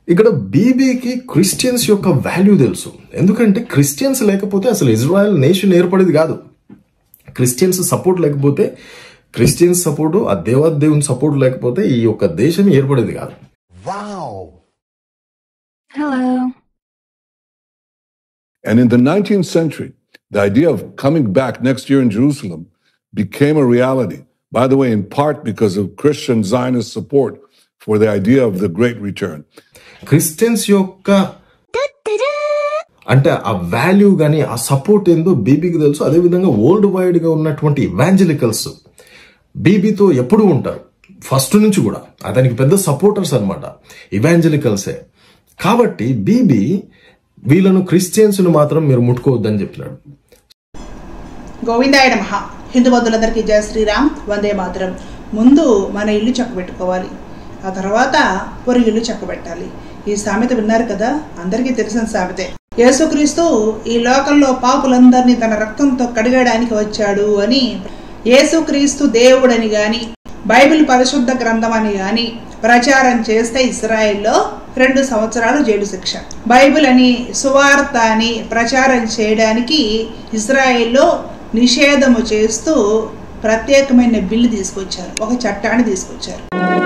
ఇక్కడ బీబీకి క్రిస్టియన్స్ యొక్క వాల్యూ తెలుసు ఎందుకంటే క్రిస్టియన్స్ లేకపోతే అసలు ఇజ్రాయెల్ నేషన్ ఏర్పడేది కాదు క్రిస్టియన్స్ సపోర్ట్ లేకపోతే క్రిస్టియన్స్ సపోర్టు ఆ దేవాదేవుని సపోర్ట్ లేకపోతే ఈ యొక్క దేశం ఏర్పడేది కాదు Hello. And in the 19th century, the idea of coming back next year in Jerusalem became a reality. By the way, in part because of Christian Zionist support for the idea of the Great Return. Christians యొక్క అంటే ఆ value గాని ఆ support ఏందో బీబీకి తెలుసు అదేవిధంగా world wide గా ఉన్నటువంటి ఇవాంజలికల్స్ బీబీతో ఎప్పుడు ఉంటారు ఫస్ట్ నుంచి కూడా అతనికి పెద్ద సపోర్టర్స్ అనమాట ఇవాంజలికల్సే కాబట్టి బీబీ వీళ్ళను క్రిస్టియన్స్ ను మాత్రం మీరు ముట్టుకోవద్దని చెప్పినాడు గోవిందాయ నమః హిందూ బంధువులందరికీ జయ శ్రీరామ్ వందే మాత్రం ముందు మన ఇల్లు చక్కబెట్టుకోవాలి ఆ తర్వాత పొరుగు ఇల్లు చక్కబెట్టాలి ఈ సామెత విన్నారు కదా అందరికీ తెలిసిన సామెతే యేసుక్రీస్తు ఈ లోకంలో పాపులందరినీ తన రక్తంతో కడగడానికి వచ్చాడు అని యేసుక్రీస్తు దేవుడని గాని బైబిల్ పరిశుద్ధ గ్రంథం అని గాని ప్రచారం చేస్తే ఇస్రాయెల్లో రెండు సంవత్సరాలు జైలు శిక్ష బైబిల్ అని సువార్త అని ప్రచారం చేయడానికి ఇస్రాయెల్లో నిషేధము చేస్తూ ప్రత్యేకమైన బిల్లు తీసుకొచ్చారు ఒక చట్టాన్ని తీసుకొచ్చారు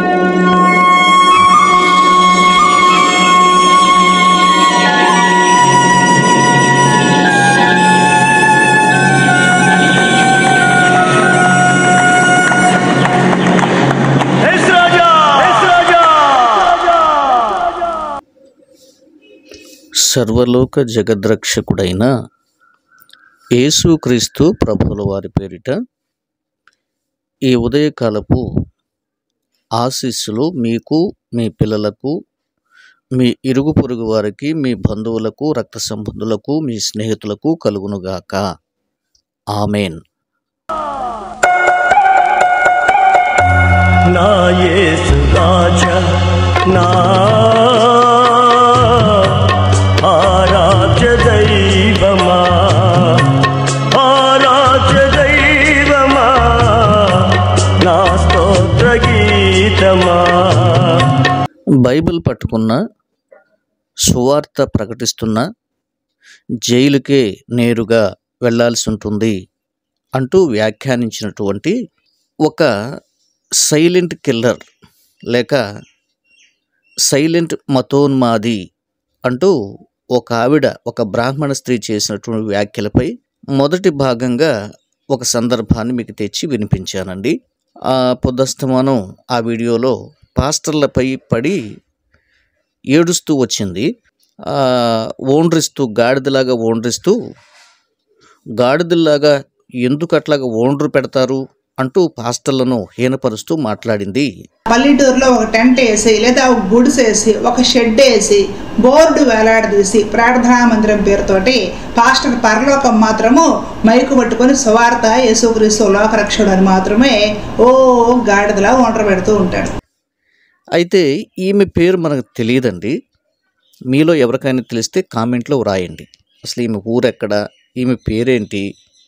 సర్వలోక జగద్రక్షకుడైన యేసుక్రీస్తు ప్రభువుల వారి పేరిట ఈ ఉదయకాలపు ఆశీస్సులు మీకు మీ పిల్లలకు మీ ఇరుగు పొరుగు వారికి మీ బంధువులకు రక్త సంబంధులకు మీ స్నేహితులకు కలుగునుగాక ఆమెన్ నా యేసు రాజా నా ఆరాధ్య దైవమా ఆరాధ్య దైవమా నా స్తోత్ర గీతమా బైబిల్ పట్టుకున్న సువార్త ప్రకటిస్తున్న జైలుకే నేరుగా వెళ్ళాల్సి ఉంటుంది అంటూ వ్యాఖ్యానించినటువంటి ఒక సైలెంట్ కిల్లర్ లేక సైలెంట్ మతోన్మాది అంటూ ఒక ఆవిడ ఒక బ్రాహ్మణ స్త్రీ చేసినటువంటి వ్యాఖ్యలపై మొదటి భాగంగా ఒక సందర్భాన్ని మీకు తెచ్చి వినిపించానండి ఆ పొద్దస్తమానం ఆ వీడియోలో పాస్టర్లపై పడి ఏడుస్తూ వచ్చింది ఆ, ఓండ్రిస్తూ గాడిదలాగా ఓండ్రిస్తూ గాడిదలాగా ఎందుకు అట్లాగా ఓండ్రు పెడతారు అంటూ పాస్టర్లను హీనపరుస్తూ మాట్లాడింది పల్లెటూరులో ఒక టెంట్ వేసి లేదా ఒక గుడిసె వేసి ఒక షెడ్ వేసి బోర్డు వేలాడదీసి ప్రార్థనా మందిరం పేరుతోటి పాస్టర్ పరలోకం మాత్రము మైకు పట్టుకొని సువార్త యేసుక్రీస్తు లోకరక్షుడు అని మాత్రమే ఓ గాడిదలా ఒంటరి పెడుతూ ఉంటాడు అయితే ఈమె పేరు మనకు తెలియదండి మీలో ఎవరికైనా తెలిస్తే కామెంట్లో వ్రాయండి అసలు ఈమె ఊరెక్కడ ఈమె పేరేంటి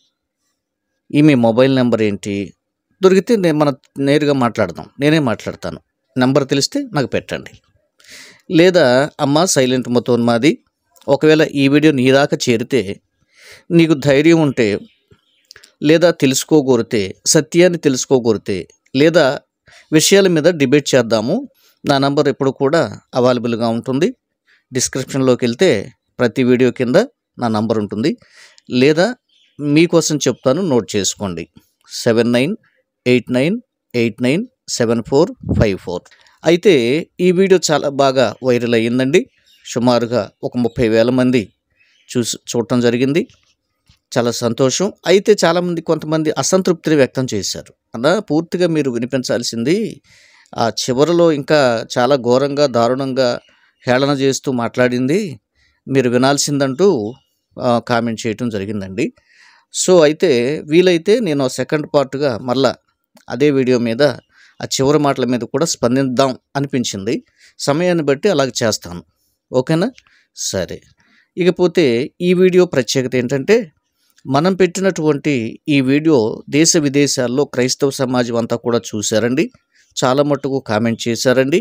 ఈమె మొబైల్ నెంబర్ ఏంటి దొరికితే నేను మన నేరుగా మాట్లాడదాం నేనే మాట్లాడతాను నెంబర్ తెలిస్తే నాకు పెట్టండి లేదా అమ్మ సైలెంట్ మొత్తోన్మాది ఒకవేళ ఈ వీడియో నీ దాకా చేరితే నీకు ధైర్యం ఉంటే లేదా తెలుసుకోగోరితే సత్యాన్ని తెలుసుకోగోరితే లేదా విషయాల మీద డిబేట్ చేద్దాము నా నంబర్ ఎప్పుడు కూడా అవైలబుల్గా ఉంటుంది డిస్క్రిప్షన్లోకి వెళ్తే ప్రతి వీడియో కింద నా నంబర్ ఉంటుంది లేదా మీకోసం చెప్తాను నోట్ చేసుకోండి seven nine eight nine eight nine seven four five four అయితే ఈ వీడియో చాలా బాగా వైరల్ అయ్యిందండి సుమారుగా ఒక ముప్పై వేల మంది చూసి చూడటం జరిగింది చాలా సంతోషం అయితే చాలామంది కొంతమంది అసంతృప్తిని వ్యక్తం చేశారు అలా పూర్తిగా మీరు వినిపించాల్సింది ఆ చివరిలో ఇంకా చాలా ఘోరంగా దారుణంగా హేళన చేస్తూ మాట్లాడింది మీరు వినాల్సిందంటూ ఆ, కామెంట్ చేయటం జరిగిందండి సో అయితే వీలైతే నేను సెకండ్ పార్ట్గా మళ్ళా అదే వీడియో మీద ఆ చివరి మాటల మీద కూడా స్పందిద్దాం అనిపించింది సమయాన్ని బట్టి అలాగ చేస్తాను ఓకేనా సరే ఇకపోతే ఈ వీడియో ప్రత్యేకత ఏంటంటే మనం పెట్టినటువంటి ఈ వీడియో దేశ విదేశాల్లో క్రైస్తవ సమాజం అంతా కూడా చూశారండి చాలా మట్టుకు కామెంట్ చేశారండి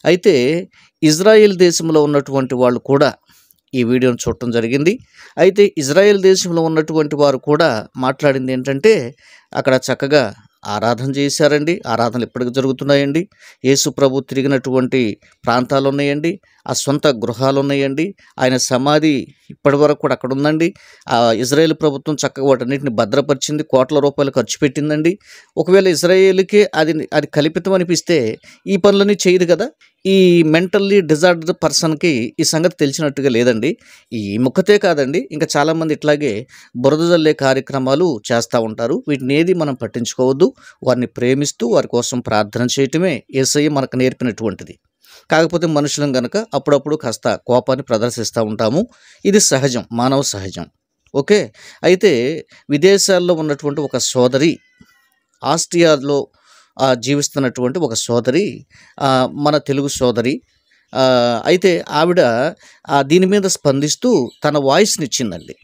అయితే ఇజ్రాయెల్ దేశంలో ఉన్నటువంటి వాళ్ళు కూడా ఈ వీడియోను చూడటం జరిగింది అయితే ఇజ్రాయెల్ దేశంలో ఉన్నటువంటి వారు కూడా మాట్లాడింది ఏంటంటే అక్కడ చక్కగా ఆరాధన చేశారండి ఆరాధనలు ఇప్పటికి జరుగుతున్నాయండి యేసు ప్రభు తిరిగినటువంటి ప్రాంతాలు ఉన్నాయండి ఆ సొంత గృహాలు ఉన్నాయండి ఆయన సమాధి ఇప్పటి వరకు కూడా అక్కడ ఉందండి ఆ ఇజ్రాయేల్ ప్రభుత్వం చక్కగా వాటన్నిటిని భద్రపరిచింది కోట్ల రూపాయలు ఖర్చు పెట్టిందండి ఒకవేళ ఇజ్రాయేల్కి అది అది కల్పితం అనిపిస్తే ఈ పనులన్నీ చేయదు కదా ఈ మెంటల్లీ డిజార్డర్ పర్సన్కి ఈ సంగతి తెలిసినట్టుగా లేదండి ఈ ముఖతే కాదండి ఇంకా చాలామంది ఇట్లాగే బురద జల్లే కార్యక్రమాలు చేస్తూ ఉంటారు వీటిని ఏది మనం పట్టించుకోవద్దు వారిని ప్రేమిస్తూ వారి కోసం ప్రార్థన చేయటమే ఏసయ్య మనకు నేర్పినటువంటిది కాకపోతే మనుషులం గనక అప్పుడప్పుడు కాస్త కోపాన్ని ప్రదర్శిస్తూ ఉంటాము ఇది సహజం మానవ సహజం ఓకే అయితే విదేశాల్లో ఉన్నటువంటి ఒక సోదరి ఆస్ట్రియాలో ఆ, జీవిస్తున్నటువంటి ఒక సోదరి ఆ, మన తెలుగు సోదరి ఆ, అయితే ఆవిడ ఆ, దీని మీద స్పందిస్తూ తన వాయిస్ని ఇచ్చిందండి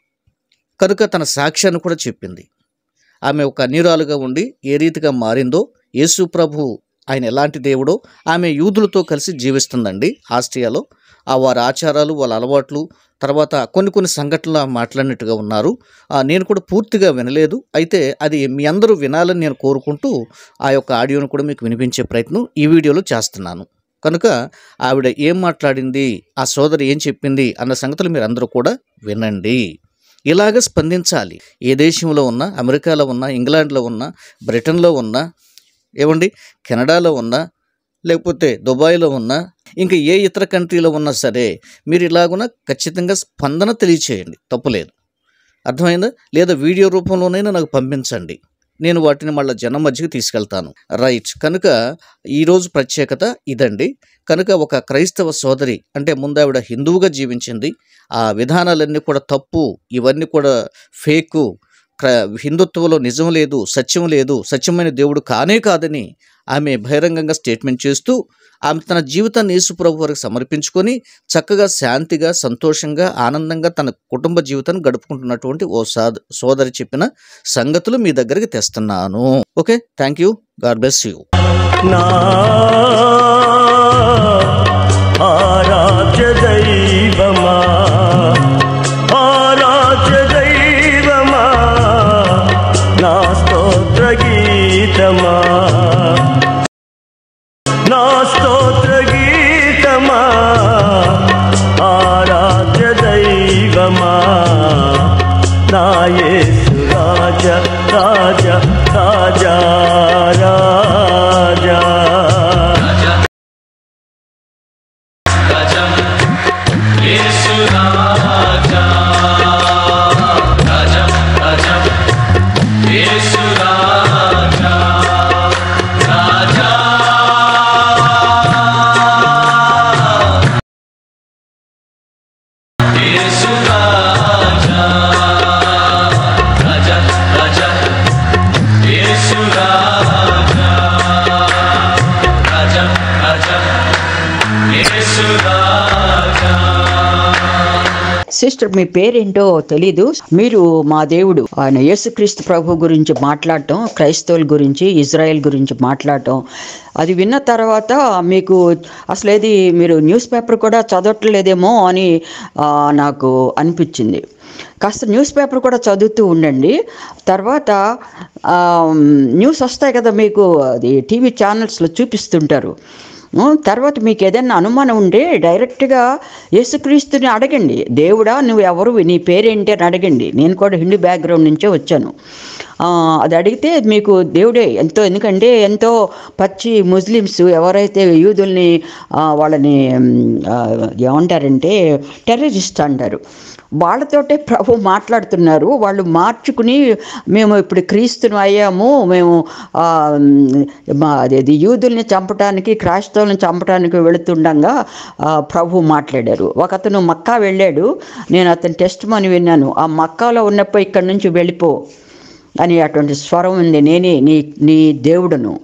కనుక తన సాక్ష్యాన్ని కూడా చెప్పింది ఆమె ఒక అన్యురాలుగా ఉండి ఏ రీతిగా మారిందో యేసు ప్రభు ఆయన ఎలాంటి దేవుడో ఆమె యూదులతో కలిసి జీవిస్తుందండి ఆస్ట్రియాలో ఆ వారి ఆచారాలు వాళ్ళ అలవాట్లు తర్వాత కొన్ని కొన్ని సంఘటనలు ఆమె మాట్లాడినట్టుగా ఉన్నారు ఆ, నేను కూడా పూర్తిగా వినలేదు అయితే అది మీ అందరూ వినాలని నేను కోరుకుంటూ ఆ యొక్క ఆడియోను కూడా మీకు వినిపించే ప్రయత్నం ఈ వీడియోలో చేస్తున్నాను కనుక ఆవిడ ఏం మాట్లాడింది ఆ సోదరి ఏం చెప్పింది అన్న సంగతులు మీరు అందరూ కూడా వినండి ఇలాగ స్పందించాలి ఏ దేశంలో ఉన్నా అమెరికాలో ఉన్నా ఇంగ్లాండ్లో ఉన్నా బ్రిటన్లో ఉన్నా ఏమండి కెనడాలో ఉన్నా లేకపోతే దుబాయ్లో ఉన్నా ఇంకా ఏ ఇతర కంట్రీలో ఉన్నా సరే మీరు ఇలాగున ఖచ్చితంగా స్పందన తెలియచేయండి తప్పులేదు అర్థమైందా లేదా వీడియో రూపంలోనైనా నాకు పంపించండి నేను వాటిని మళ్ళీ జనం మధ్యకి తీసుకెళ్తాను రైట్ కనుక ఈరోజు ప్రత్యేకత ఇదండి కనుక ఒక క్రైస్తవ సోదరి అంటే ముందు ఆవిడ హిందువుగా జీవించింది ఆ విధానాలన్నీ కూడా తప్పు ఇవన్నీ కూడా ఫేకు క్ర హిందుత్వంలో నిజం లేదు సత్యం లేదు సత్యమైన దేవుడు కానే కాదని ఆమె బహిరంగంగా స్టేట్మెంట్ చేస్తూ ఆమె తన జీవితాన్ని యేసుప్రభు వారికి సమర్పించుకొని చక్కగా శాంతిగా సంతోషంగా ఆనందంగా తన కుటుంబ జీవితాన్ని గడుపుకుంటున్నటువంటి ఓ సాద్ సోదరి చెప్పిన సంగతులు మీ దగ్గరికి తెస్తున్నాను okay thank you God bless you నా ఆరాధ్య దైవమా ఆరాధ్య దైవమా నా స్తోత్ర గీతమా నా స్తోత్ర గీతమా ఆరాధ్య దైవమా నా యేసు రాజ రాజ రాజా రాజా సిస్టర్ మీ పేరేంటో తెలీదు మీరు మా దేవుడు ఆయన యేసుక్రీస్తు ప్రభు గురించి మాట్లాడటం క్రైస్తవుల గురించి ఇజ్రాయెల్ గురించి మాట్లాడటం అది విన్న తర్వాత మీకు అసలు ఏది మీరు న్యూస్ పేపర్ కూడా చదవట్లేదేమో అని ఆ, నాకు అనిపించింది కాస్త న్యూస్ పేపర్ కూడా చదువుతూ ఉండండి తర్వాత ఆ, న్యూస్ వస్తాయి కదా మీకు అది టీవీ ఛానల్స్లో చూపిస్తుంటారు ఉం, తర్వాత మీకు ఏదైనా అనుమానం ఉంటే డైరెక్ట్గా యేసుక్రీస్తుని అడగండి దేవుడా నువ్వు ఎవరు నీ పేరేంటి అని అడగండి నేను కూడా హిందూ బ్యాక్గ్రౌండ్ నుంచే వచ్చాను ఆ, అది అడిగితే మీకు దేవుడే ఎంతో ఎందుకంటే ఎంతో పచ్చి ముస్లిమ్స్ ఎవరైతే యూదుల్ని ఆ, వాళ్ళని ఉమ్, ఆ, ఏమంటారంటే టెర్రరిస్ట్ అంటారు వాళ్ళతోటే ప్రభు మాట్లాడుతున్నారు వాళ్ళు మార్చుకుని మేము ఇప్పుడు క్రీస్తును అయ్యాము మేము ఆ, మా అదేది యూదుల్ని చంపడానికి క్రైస్తవుల్ని చంపడానికి వెళుతుండగా ఆ, ప్రభు మాట్లాడారు ఒక అతను మక్కా వెళ్ళాడు నేను అతని టెస్ట్ మని విన్నాను ఆ మక్కాలో ఉన్నప్పుడు ఇక్కడి నుంచి వెళ్ళిపో అని అటువంటి స్వరం ఉంది నేనే నీ నీ దేవుడును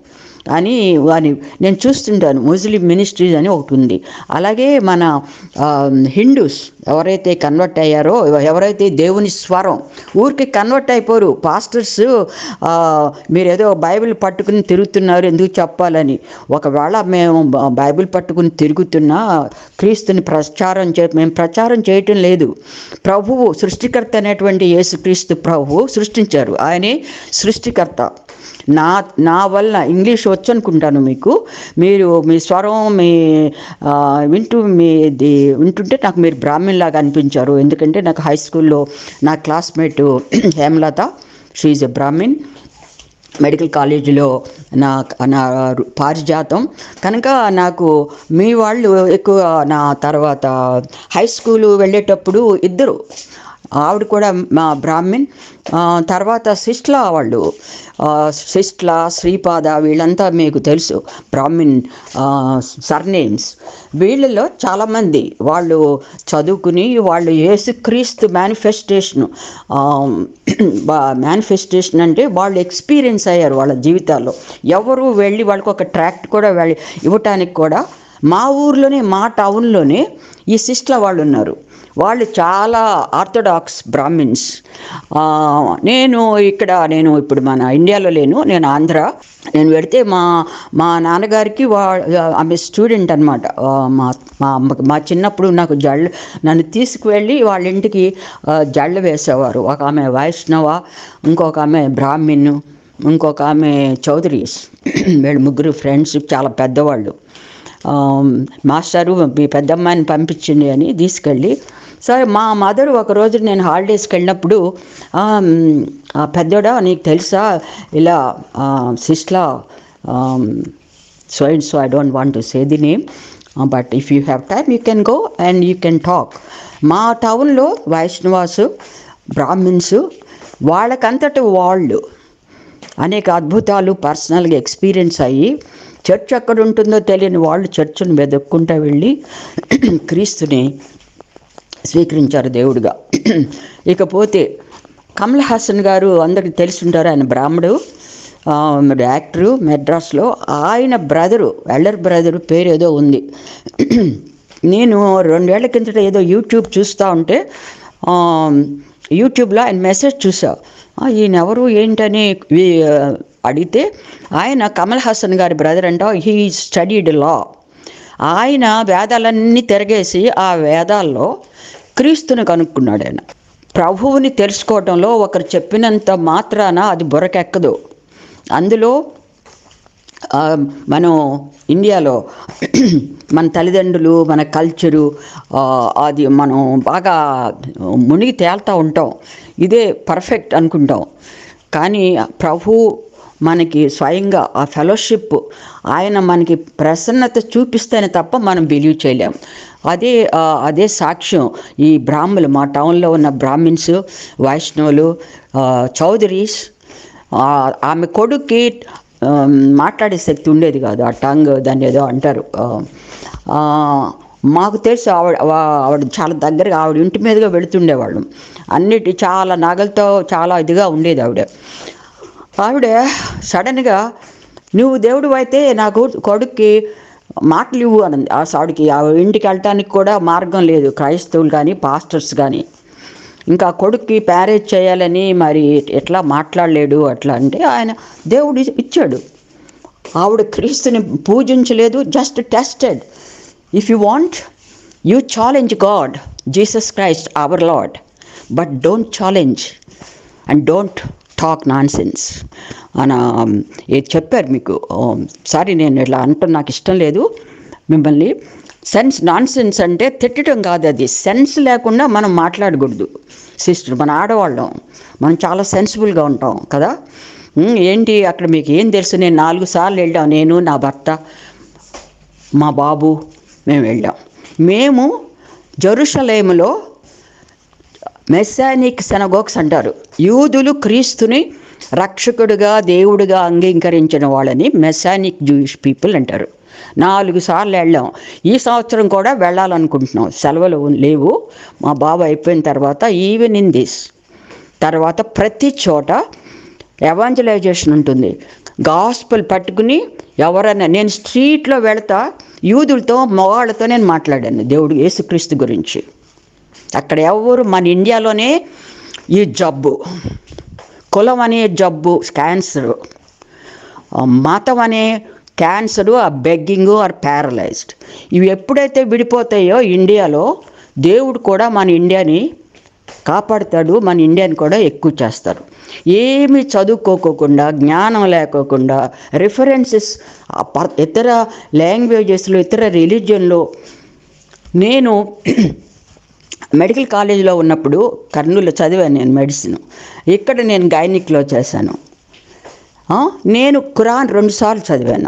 అని అని నేను చూస్తుంటాను ముస్లిం మినిస్ట్రీస్ అని ఒకటి ఉంది అలాగే మన ఆ, హిందూస్ ఎవరైతే కన్వర్ట్ అయ్యారో ఎవరైతే దేవుని స్వరం ఊరికి కన్వర్ట్ అయిపోరు పాస్టర్స్ ఆ, మీరు ఏదో బైబిల్ పట్టుకుని తిరుగుతున్నారు ఎందుకు చెప్పాలని ఒకవేళ మేము బ- బైబిల్ పట్టుకుని తిరుగుతున్నా క్రీస్తుని ప్రచారం చే మేము ప్రచారం చేయటం లేదు ప్రభువు సృష్టికర్త అనేటువంటి యేసుక్రీస్తు ప్రభువు సృష్టించారు ఆయనే సృష్టికర్త నా నా వల్ల ఇంగ్లీష్ వచ్చు అనుకుంటాను మీకు మీరు మీ స్వరం మీ ఆ, వింటూ మీ ఇది వింటుంటే నాకు మీరు బ్రాహ్మణ్ లాగా అనిపించారు ఎందుకంటే నాకు హై స్కూల్లో నా classmate Hemalatha she a Brahmin medical కాలేజీలో నా నా పారిజాతం కనుక నాకు మీ వాళ్ళు ఎక్కువ నా తర్వాత హై స్కూల్ వెళ్ళేటప్పుడు ఇద్దరు ఆవిడ కూడా మా బ్రాహ్మిన్ ఆ, తర్వాత సిస్ట్లా వాళ్ళు ఆ, సిస్ట్లా శ్రీపాద వీళ్ళంతా మీకు తెలుసు బ్రాహ్మిన్ సర్నేమ్స్ వీళ్ళలో చాలామంది వాళ్ళు చదువుకుని వాళ్ళు యేసుక్రీస్తు మేనిఫెస్టేషన్ మేనిఫెస్టేషన్ అంటే వాళ్ళు ఎక్స్పీరియన్స్ అయ్యారు వాళ్ళ జీవితాల్లో ఎవరు వెళ్ళి వాళ్ళకి ఒక ట్రాక్ట్ కూడా వెళ్ళి ఇవ్వటానికి కూడా మా ఊర్లోనే మా టౌన్లోనే ఈ సిస్ట్ల వాళ్ళు ఉన్నారు వాళ్ళు చాలా ఆర్థడాక్స్ బ్రాహ్మిన్స్ ఆ, నేను ఇక్కడ నేను ఇప్పుడు మన ఇండియాలో లేను నేను ఆంధ్ర నేను పెడితే మా మా నాన్నగారికి వా ఆమె స్టూడెంట్ అనమాట మా మా అమ్మకి మా చిన్నప్పుడు నాకు జళ్ళు నన్ను తీసుకువెళ్ళి వాళ్ళ ఇంటికి ఆ, జళ్ళు వేసేవారు ఒక ఆమె వైష్ణవ ఇంకొక ఆమె బ్రాహ్మిన్ ఇంకొక ఆమె చౌదరీస్ వీళ్ళు ముగ్గురు ఫ్రెండ్స్ చాలా పెద్దవాళ్ళు ఆ, మాస్టరు మీ పెద్దమ్మాయిని పంపించండి అని తీసుకెళ్ళి సరే మా మదర్ ఒక రోజు నేను హాలిడేస్కి వెళ్ళినప్పుడు "ఆ, మ్, ఆ పెద్దోడా నీకు తెలుసా ఇలా సిస్లా so and so I don't want to say the name but if you have time you can go and you can talk మా టౌన్లో వైష్ణవాస్ బ్రాహ్మిన్స్ వాళ్ళకంతటి వాళ్ళు అనేక అద్భుతాలు పర్సనల్గా ఎక్స్పీరియన్స్ అయ్యి చర్చ్ ఎక్కడ ఉంటుందో తెలియని వాళ్ళు చర్చ్ను వెతుక్కుంటూ వెళ్ళి క్రీస్తుని స్వీకరించారు దేవుడిగా ఇకపోతే కమల్ హాసన్ గారు అందరికి తెలుసుంటారు ఆయన బ్రాహ్మడు ఆ, మరి యాక్టరు మెడ్రాస్లో ఆయన బ్రదరు ఎల్డర్ బ్రదరు పేరు ఏదో ఉంది నేను రెండేళ్ల కిందట ఏదో యూట్యూబ్ చూస్తూ ఉంటే ఆ, యూట్యూబ్లో ఆయన మెసేజ్ చూసా ఆ, ఈయన ఎవరు ఏంటని వి- అడిగితే ఆయన కమల్ హాసన్ గారి బ్రదర్ అంట హీ స్టడీడ్ లా ఆయన వేదాలన్నీ తిరగేసి ఆ వేదాల్లో క్రీస్తుని కనుక్కున్నాడు ఆయన ప్రభువుని తెలుసుకోవడంలో ఒకరు చెప్పినంత మాత్రాన అది బుర్రకెక్కదు అందులో ఆ, మనం ఇండియాలో మన తల్లిదండ్రులు మన కల్చరు ఆ, అది మనం బాగా మునిగి తేలుతూ ఉంటాం ఇదే పర్ఫెక్ట్ అనుకుంటాం కానీ ప్రభు మనకి స్వయంగా ఆ ఫెలోషిప్ ఆయన మనకి ప్రసన్నత చూపిస్తేనే తప్ప మనం బిలీవ్ చేయలేం అదే ఆ, అదే సాక్ష్యం ఈ బ్రాహ్మణులు మా టౌన్లో ఉన్న బ్రాహ్మిన్స్ వైష్ణవులు ఆ, చౌదరీస్ ఆ, ఆమె కొడుక్కి ఆ, మాట్లాడే శక్తి ఉండేది కాదు ఆ టంగ్ దాన్ని ఏదో అంటారు ఆ, ఆ, మాకు తెలుసు ఆవిడ వా- ఆవిడ చాలా దగ్గరగా ఆవిడ ఇంటి మీదుగా వెళుతుండేవాళ్ళు అన్నిటి చాలా నగలతో చాలా ఇదిగా ఉండేది ఆవిడ ఆవిడ సడన్గా నువ్వు దేవుడు అయితే నాకు కొడుక్కి మాటలు ఇవ్వు అనంది ఆ ఆవిడకి ఆ ఇంటికి వెళ్ళటానికి కూడా మార్గం లేదు క్రైస్తవులు కానీ పాస్టర్స్ కానీ ఇంకా కొడుక్కి ప్యారేజ్ చేయాలని మరి ఎట్లా మాట్లాడలేడు అట్లా అంటే ఆయన దేవుడు ఇచ్చాడు ఆవిడ క్రీస్తుని పూజించలేదు just tested if you want you challenge God Jesus Christ our Lord but don't challenge and don't talk nonsense అని ఇది చెప్పారు మీకు సారీ నేను ఇట్లా అంటాం నాకు ఇష్టం లేదు మిమ్మల్ని సెన్స్ నాన్ సెన్స్ అంటే తిట్టడం కాదు అది సెన్స్ లేకుండా మనం మాట్లాడకూడదు సిస్టర్ మన ఆడవాళ్ళం మనం చాలా సెన్సిబుల్గా ఉంటాం కదా ఉమ్, ఏంటి అక్కడ మీకు ఏం తెలుసు నేను నాలుగు సార్లు వెళ్ళాం నేను నా భర్త మా బాబు మేము వెళ్ళాం మేము జెరూసలేములో మెస్సానిక్ సెనగోక్స్ అంటారు యూదులు క్రీస్తుని రక్షకుడుగా దేవుడిగా అంగీకరించిన వాళ్ళని మెస్సానిక్ జూయిష్ పీపుల్ అంటారు నాలుగు సార్లు వెళ్ళాం ఈ సంవత్సరం కూడా వెళ్ళాలనుకుంటున్నాం సెలవులు లేవు మా బాబు అయిపోయిన తర్వాత ఈవెన్ ఇన్ దిస్ తర్వాత ప్రతి చోట ఎవాంజలైజేషన్ ఉంటుంది గాస్పల్ పట్టుకుని ఎవరైనా నేను స్ట్రీట్లో వెళతా యూదులతో మగవాళ్ళతో నేను మాట్లాడాను దేవుడు యేసుక్రీస్తు గురించి అక్కడ ఎవరు మన ఇండియాలోనే ఈ జబ్బు కులం అనే జబ్బు క్యాన్సర్ మతం అనే క్యాన్సర్ ఆ బెగ్గింగ్ ఆర్ ప్యారలైజ్డ్ ఇవి ఎప్పుడైతే విడిపోతాయో ఇండియాలో దేవుడు కూడా మన ఇండియాని కాపాడుతాడు మన ఇండియాని కూడా ఎక్కువ చేస్తారు ఏమి చదువుకోకుండా జ్ఞానం లేకోకుండా రిఫరెన్సెస్ ఇతర లాంగ్వేజెస్లో ఇతర రిలీజియన్లో నేను మెడికల్ కాలేజీలో ఉన్నప్పుడు కర్నూలులో చదివాను నేను మెడిసిన్ ఇక్కడ నేను గైనిక్లో చేశాను ఆ, నేను ఖురాన్ రెండుసార్లు చదివాను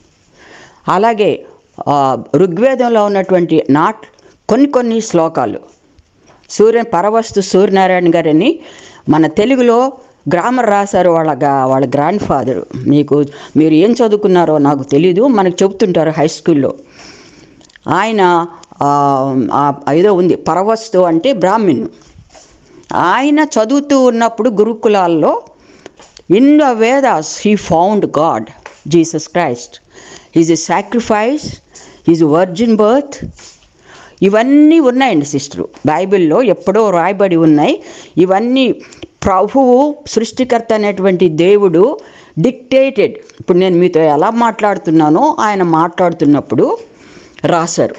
అలాగే ఆ, ఋగ్వేదంలో ఉన్నటువంటి నాట్ కొన్ని కొన్ని శ్లోకాలు సూర్య పరవస్తు సూర్యనారాయణ గారని మన తెలుగులో గ్రామర్ రాశారు వాళ్ళ గా- వాళ్ళ గ్రాండ్ ఫాదర్ మీకు మీరు ఏం చదువుకున్నారో నాకు తెలీదు మనకు చెబుతుంటారు హై స్కూల్లో ఆయన ఆ, ఆ, ఏదో ఉంది పరవస్తు అంటే బ్రాహ్మణ్ ఆయన చదువుతూ ఉన్నప్పుడు గురుకులాల్లో in the Vedas he found God Jesus Christ is a sacrifice is virgin birth ఇవన్నీ ఉన్నాయండి సిస్టరు బైబిల్లో ఎప్పుడో రాయబడి ఉన్నాయి ఇవన్నీ ప్రభువు సృష్టికర్త అనేటువంటి దేవుడు డిక్టేటెడ్ ఇప్పుడు నేను మీతో ఎలా మాట్లాడుతున్నానో ఆయన మాట్లాడుతున్నప్పుడు రాశారు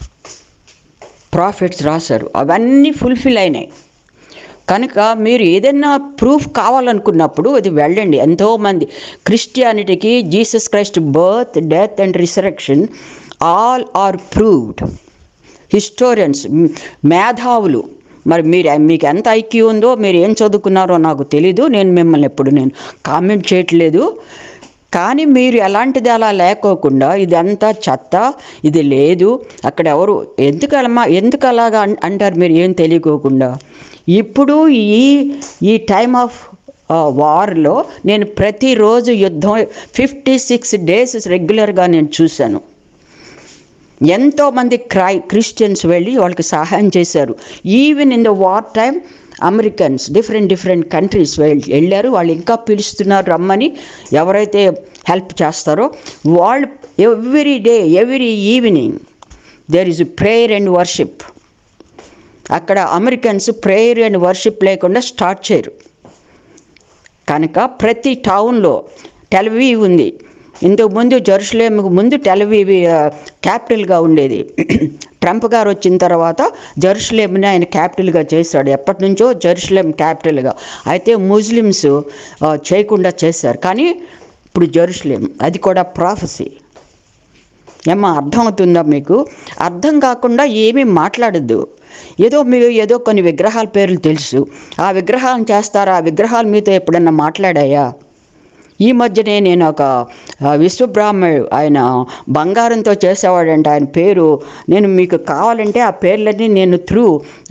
ప్రాఫిట్స్ రాశారు అవన్నీ ఫుల్ఫిల్ అయినాయి కనుక మీరు ఏదైనా ప్రూఫ్ కావాలనుకున్నప్పుడు అది వెళ్ళండి ఎంతోమంది క్రిస్టియానిటీకి Jesus Christ birth death and resurrection all are proved historians మేధావులు మరి మీరు మీకు ఎంత ఐక్యూ ఉందో మీరు ఏం చదువుకున్నారో నాకు తెలీదు నేను మిమ్మల్ని ఎప్పుడు నేను కామెంట్ చేయట్లేదు కానీ మీరు ఎలాంటిది అలా లేకోకుండా ఇదంతా చెత్త ఇది లేదు అక్కడ ఎవరు ఎందుకు అలా ఎందుకు అలాగా అన్- అంటారు మీరు ఏం తెలియకోకుండా ఇప్పుడు ఈ ఈ టైమ్ ఆఫ్ వార్లో నేను ప్రతిరోజు యుద్ధం ఫిఫ్టీ సిక్స్ డేస్ రెగ్యులర్గా నేను చూశాను ఎంతోమంది క్రై క్రిస్టియన్స్ వెళ్ళి వాళ్ళకి సహాయం చేశారు even in the war time Americans different different countries వెళ్ళారు వాళ్ళు ఇంకా పిలుస్తున్నారు రమ్మని ఎవరైతే హెల్ప్ చేస్తారో వాళ్ళు every day every evening there is prayer and worship అక్కడ అమెరికన్స్ ప్రేయర్ అండ్ వర్షిప్ లేకుండా స్టార్ట్ చేయరు కనుక ప్రతి టౌన్లో టెలివీవ్ ఉంది ఇంతకుముందు జెరూసలేంకు ముందు టెలివీవ్ క్యాపిటల్గా ఉండేది ట్రంప్ గారు వచ్చిన తర్వాత జెరూసలేంని ఆయన క్యాపిటల్గా చేశాడు ఎప్పటి నుంచో జెరూసలేం క్యాపిటల్గా అయితే ముస్లిమ్స్ ఆ, చేయకుండా చేశారు కానీ ఇప్పుడు జెరూసలేం అది కూడా ప్రాఫెసీ ఏమో అర్థమవుతుందా మీకు అర్థం కాకుండా ఏమీ మాట్లాడద్దు ఏదో మీరు ఏదో కొన్ని విగ్రహాల పేర్లు తెలుసు ఆ విగ్రహాలను చేస్తారా ఆ విగ్రహాలు మీతో ఎప్పుడన్నా మాట్లాడాయా ఈ మధ్యనే నేను ఒక ఆ, విశ్వబ్రాహ్మణుడు ఆయన బంగారంతో చేసేవాడంట ఆయన పేరు నేను మీకు కావాలంటే ఆ పేర్లన్నీ నేను త్రూ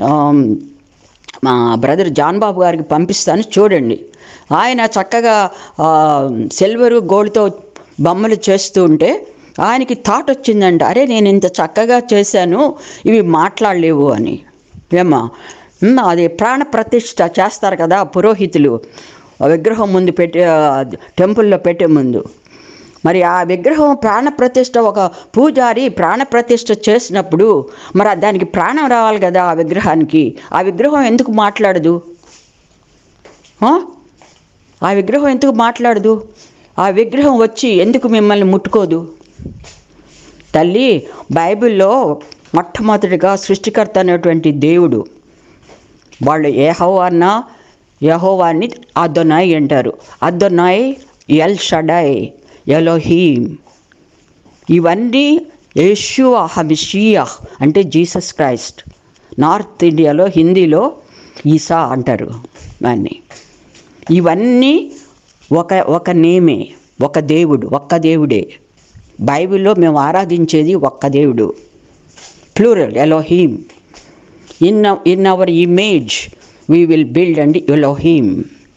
మా బ్రదర్ జాన్ బాబు గారికి పంపిస్తాను చూడండి ఆయన చక్కగా ఆ, సిల్వరు గోల్డ్తో బొమ్మలు చేస్తూ ఉంటే ఆయనకి థాట్ వచ్చిందంట అరే నేను ఇంత చక్కగా చేశాను ఇవి మాట్లాడలేవు అని ఏమా "ఉమ్, అది ప్రాణ ప్రతిష్ఠ చేస్తారు కదా పురోహితులు ఆ విగ్రహం ముందు పెట్టే ఆ, టెంపుల్లో పెట్టే ముందు మరి ఆ విగ్రహం ప్రాణ ప్రతిష్ఠ ఒక పూజారి ప్రాణ ప్రతిష్ఠ చేసినప్పుడు మరి ఆ దానికి ప్రాణం రావాలి కదా ఆ విగ్రహానికి ఆ విగ్రహం ఎందుకు మాట్లాడదు ఆ? ఆ విగ్రహం ఎందుకు మాట్లాడదు ఆ విగ్రహం వచ్చి ఎందుకు మిమ్మల్ని ముట్టుకోదు తల్లి బైబిల్లో మొట్టమొదటిగా సృష్టికర్త అనేటువంటి దేవుడు వాళ్ళు ఏహోవాన్న యహోవాన్ని అదొనాయ్ అంటారు అదొనాయ్ ఎల్ షడాయ్ ఎలోహీమ్ ఇవన్నీ యేషువా హమిషియా అంటే జీసస్ క్రైస్ట్ నార్త్ ఇండియాలో హిందీలో ఈసా అంటారు దాన్ని ఇవన్నీ ఒక ఒక నేమే ఒక దేవుడు ఒక్క దేవుడే బైబిల్లో మేము ఆరాధించేది ఒక్క దేవుడు plural Elohim in in our image we will build and Elohim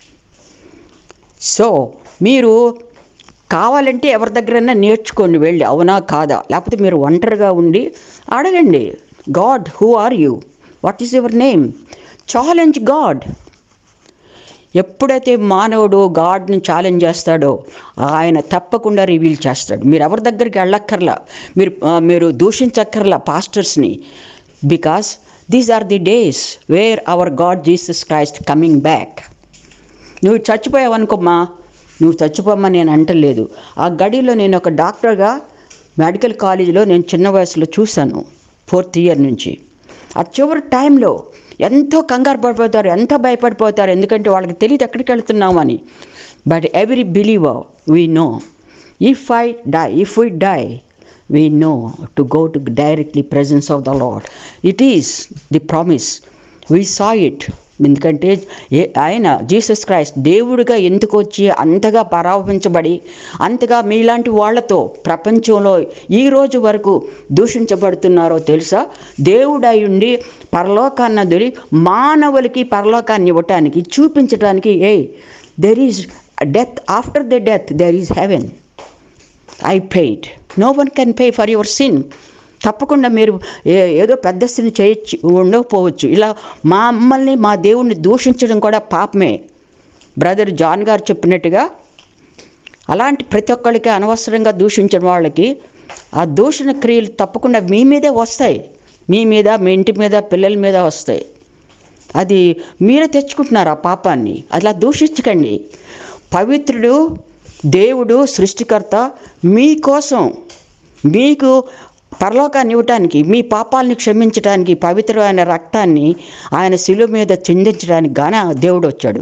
so మీరు కావాలంటే ఎవరి దగ్గరైనా నేర్చుకోండి వెళ్ళి అవునా కాదా లేకపోతే మీరు ఒంటరిగా ఉండి అడగండి God who are you what is your name challenge God ఎప్పుడైతే మానవుడు గాడ్ని ఛాలెంజ్ చేస్తాడో ఆయన తప్పకుండా రివీల్ చేస్తాడు మీరు ఎవరి దగ్గరికి వెళ్ళక్కర్లా మీరు ఆ, మీరు దూషించక్కర్లా పాస్టర్స్ని because these are the days where our God Jesus Christ coming back నువ్వు చచ్చిపోయావు అనుకోమ్మా నువ్వు చచ్చిపోమ్మా నేను అంటలేదు ఆ గడిలో నేను ఒక డాక్టర్గా మెడికల్ కాలేజీలో నేను చిన్న వయసులో చూశాను ఫోర్త్ ఇయర్ నుంచి ఆ చివరి టైంలో ఎంతో కంగారు పడిపోతారు ఎంత భయపడిపోతారు ఎందుకంటే వాళ్ళకి తెలియదు ఎక్కడికి వెళ్తున్నామని but every believer we know if I die if we die we know to go to directly presence of the lord it is the promise we saw it ఎందుకంటే ఏ- ఆయన జీసస్ క్రైస్ట్ దేవుడిగా ఎందుకు వచ్చి అంతగా పరాపించబడి అంతగా మీలాంటి వాళ్ళతో ప్రపంచంలో ఈ రోజు వరకు దూషించబడుతున్నారో తెలుసా దేవుడై ఉండి పరలోకాన్ని వదిలి మానవులకి పరలోకాన్ని ఇవ్వటానికి చూపించడానికి a there is death after the death there is heaven I paid no one can pay for your sin తప్పకుండా మీరు ఏ- ఏదో పెద్ద సిన్ చేయొచ్చు ఉండకపోవచ్చు ఇలా మా అమ్మల్ని మా దేవుణ్ణి దూషించడం కూడా పాపమే బ్రదర్ జాన్ గారు చెప్పినట్టుగా అలాంటి ప్రతి ఒక్కరికి అనవసరంగా దూషించిన వాళ్ళకి ఆ దూషణ క్రియలు తప్పకుండా మీ మీదే వస్తాయి మీ మీద మీ ఇంటి మీద పిల్లల మీద వస్తాయి అది మీరే తెచ్చుకుంటున్నారు ఆ పాపాన్ని అలా దూషించకండి పవిత్రుడు దేవుడు సృష్టికర్త మీకోసం మీకు పరలోకాన్ని ఇవ్వటానికి మీ పాపాలని క్షమించడానికి పవిత్రమైన రక్తాన్ని ఆయన శిలువ మీద చిందించడానికి గాన దేవుడు వచ్చాడు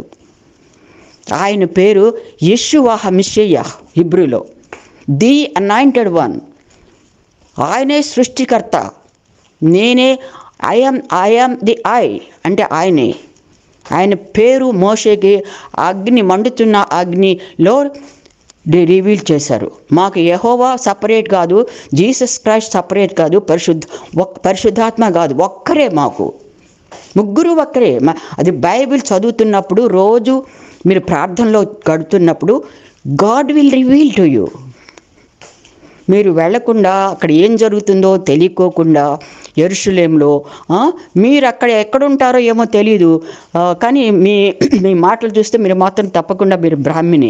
ఆయన పేరు యెషువా హమిషయ్య హిబ్రూలో ది అనాయింటెడ్ వన్ ఆయనే సృష్టికర్త నేనే ఐఎమ్ ఐఎమ్ ది ఐ అంటే ఆయనే ఆయన పేరు మోషేకి అగ్ని మండుతున్న అగ్నిలో డి- రివీల్ చేశారు మాకు యహోవా సపరేట్ కాదు జీసస్ క్రైస్ట్ సపరేట్ కాదు పరిశుద్ధ ఒక్ పరిశుద్ధాత్మ కాదు ఒక్కరే మాకు ముగ్గురు ఒక్కరే మ- అది బైబిల్ చదువుతున్నప్పుడు రోజు మీరు ప్రార్థనలో గడుతున్నప్పుడు God will reveal to you మీరు వెళ్లకుండా అక్కడ ఏం జరుగుతుందో తెలియకోకుండా ఎరుషులేంలో ఆ, మీరు అక్కడ ఎక్కడుంటారో ఏమో తెలియదు ఆ, కానీ మీ మీ మాటలు చూస్తే మీరు మాత్రం తప్పకుండా మీరు బ్రాహ్మిణే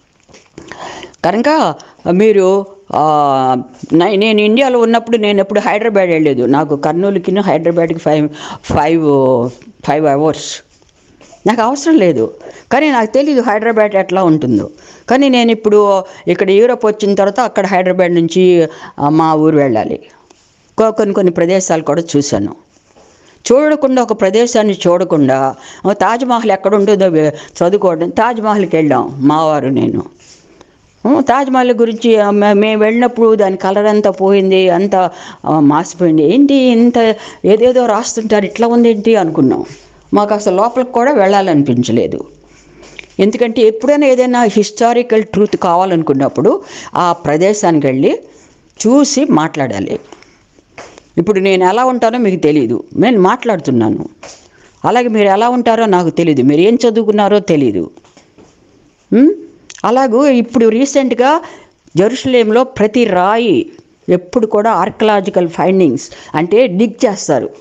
కనుక మీరు ఆ, నై- నేను ఇండియాలో ఉన్నప్పుడు నేను ఎప్పుడు హైదరాబాద్ వెళ్ళలేదు నాకు కర్నూలుకి హైదరాబాద్కి ఫైవ్ ఫైవ్ ఫైవ్ అవర్స్ నాకు అవసరం లేదు కానీ నాకు తెలియదు హైదరాబాద్ ఎట్లా ఉంటుందో కానీ నేను ఇప్పుడు ఇక్కడ యూరోప్ వచ్చిన తర్వాత అక్కడ హైదరాబాద్ నుంచి ఆ, మా ఊరు వెళ్ళాలి కొ- కొన్ని కొన్ని ప్రదేశాలు కూడా చూశాను చూడకుండా ఒక ప్రదేశాన్ని చూడకుండా "ఓ, తాజ్మహల్ ఎక్కడ ఉంటుందో వె- చదువుకోవడం తాజ్మహల్కి వెళ్ళాం మావారు నేను "ఓ, తాజ్మహల్ గురించి ఆ, మే- మేము వెళ్ళినప్పుడు దాని కలర్ అంతా పోయింది అంతా ఆ, మాసిపోయింది ఏంటి ఇంత ఏదేదో రాస్తుంటారు ఇట్లా ఉంది ఏంటి అనుకున్నాం మాకు అసలు లోపలికి కూడా వెళ్ళాలనిపించలేదు ఎందుకంటే ఎప్పుడైనా ఏదైనా హిస్టారికల్ ట్రూత్ కావాలనుకున్నప్పుడు ఆ ప్రదేశానికి వెళ్ళి చూసి మాట్లాడాలి ఇప్పుడు నేను ఎలా ఉంటానో మీకు తెలియదు నేను మాట్లాడుతున్నాను అలాగే మీరు ఎలా ఉంటారో నాకు తెలియదు మీరు ఏం చదువుకున్నారో తెలీదు ఉమ్? అలాగూ ఇప్పుడు రీసెంట్గా జెరూసలేంలో ప్రతి రాయి ఎప్పుడు కూడా ఆర్కలాజికల్ ఫైండింగ్స్ అంటే డిగ్ చేస్తారు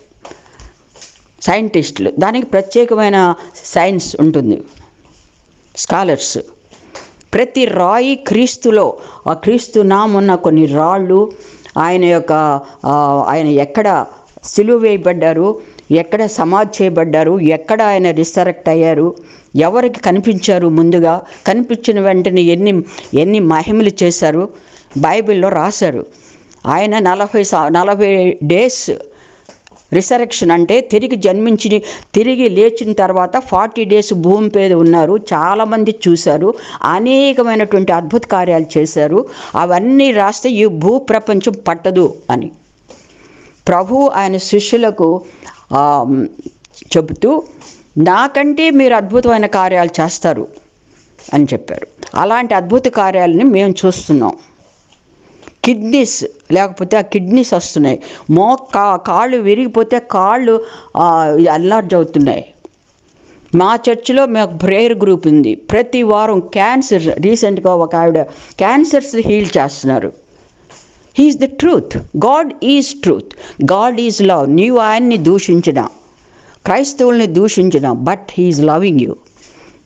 సైంటిస్టులు దానికి ప్రత్యేకమైన సైన్స్ ఉంటుంది స్కాలర్స్ ప్రతి రాయి క్రీస్తులో ఆ క్రీస్తు నామున్న కొన్ని రాళ్ళు ఆయన యొక్క ఆ, ఆయన ఎక్కడ సిలువ వేయబడ్డారు ఎక్కడ సమాధి చేయబడ్డారు ఎక్కడ ఆయన రిసరెక్ట్ అయ్యారు ఎవరికి కనిపించారు ముందుగా కనిపించిన వెంటనే ఎన్ని ఎన్ని మహిమలు చేశారు బైబిల్లో రాశారు ఆయన నలభై సా- నలభై డేస్ రిసరెక్షన్ అంటే తిరిగి జన్మించి తిరిగి లేచిన తర్వాత ఫార్టీ డేస్ భూమి మీద ఉన్నారు చాలామంది చూశారు అనేకమైనటువంటి అద్భుత కార్యాలు చేశారు అవన్నీ రాస్తే ఈ భూ ప్రపంచం పట్టదు అని ప్రభు ఆయన శిష్యులకు ఆ, చెబుతూ నాకంటే మీరు అద్భుతమైన కార్యాలు చేస్తారు అని చెప్పారు అలాంటి అద్భుత కార్యాలని మేము చూస్తున్నాం కిడ్నీస్ లేకపోతే ఆ కిడ్నీస్ వస్తున్నాయి మో కా కాళ్ళు విరిగిపోతే కాళ్ళు అల్లార్జ్ అవుతున్నాయి మా చర్చిలో మాకు ప్రేయర్ గ్రూప్ ఉంది ప్రతి వారం క్యాన్సర్ రీసెంట్గా ఒక ఆవిడ క్యాన్సర్స్ హీల్ చేస్తున్నారు he's the truth God is truth God is love నీవు ఆయన్ని దూషించిన క్రైస్తవుల్ని దూషించిన but he's loving you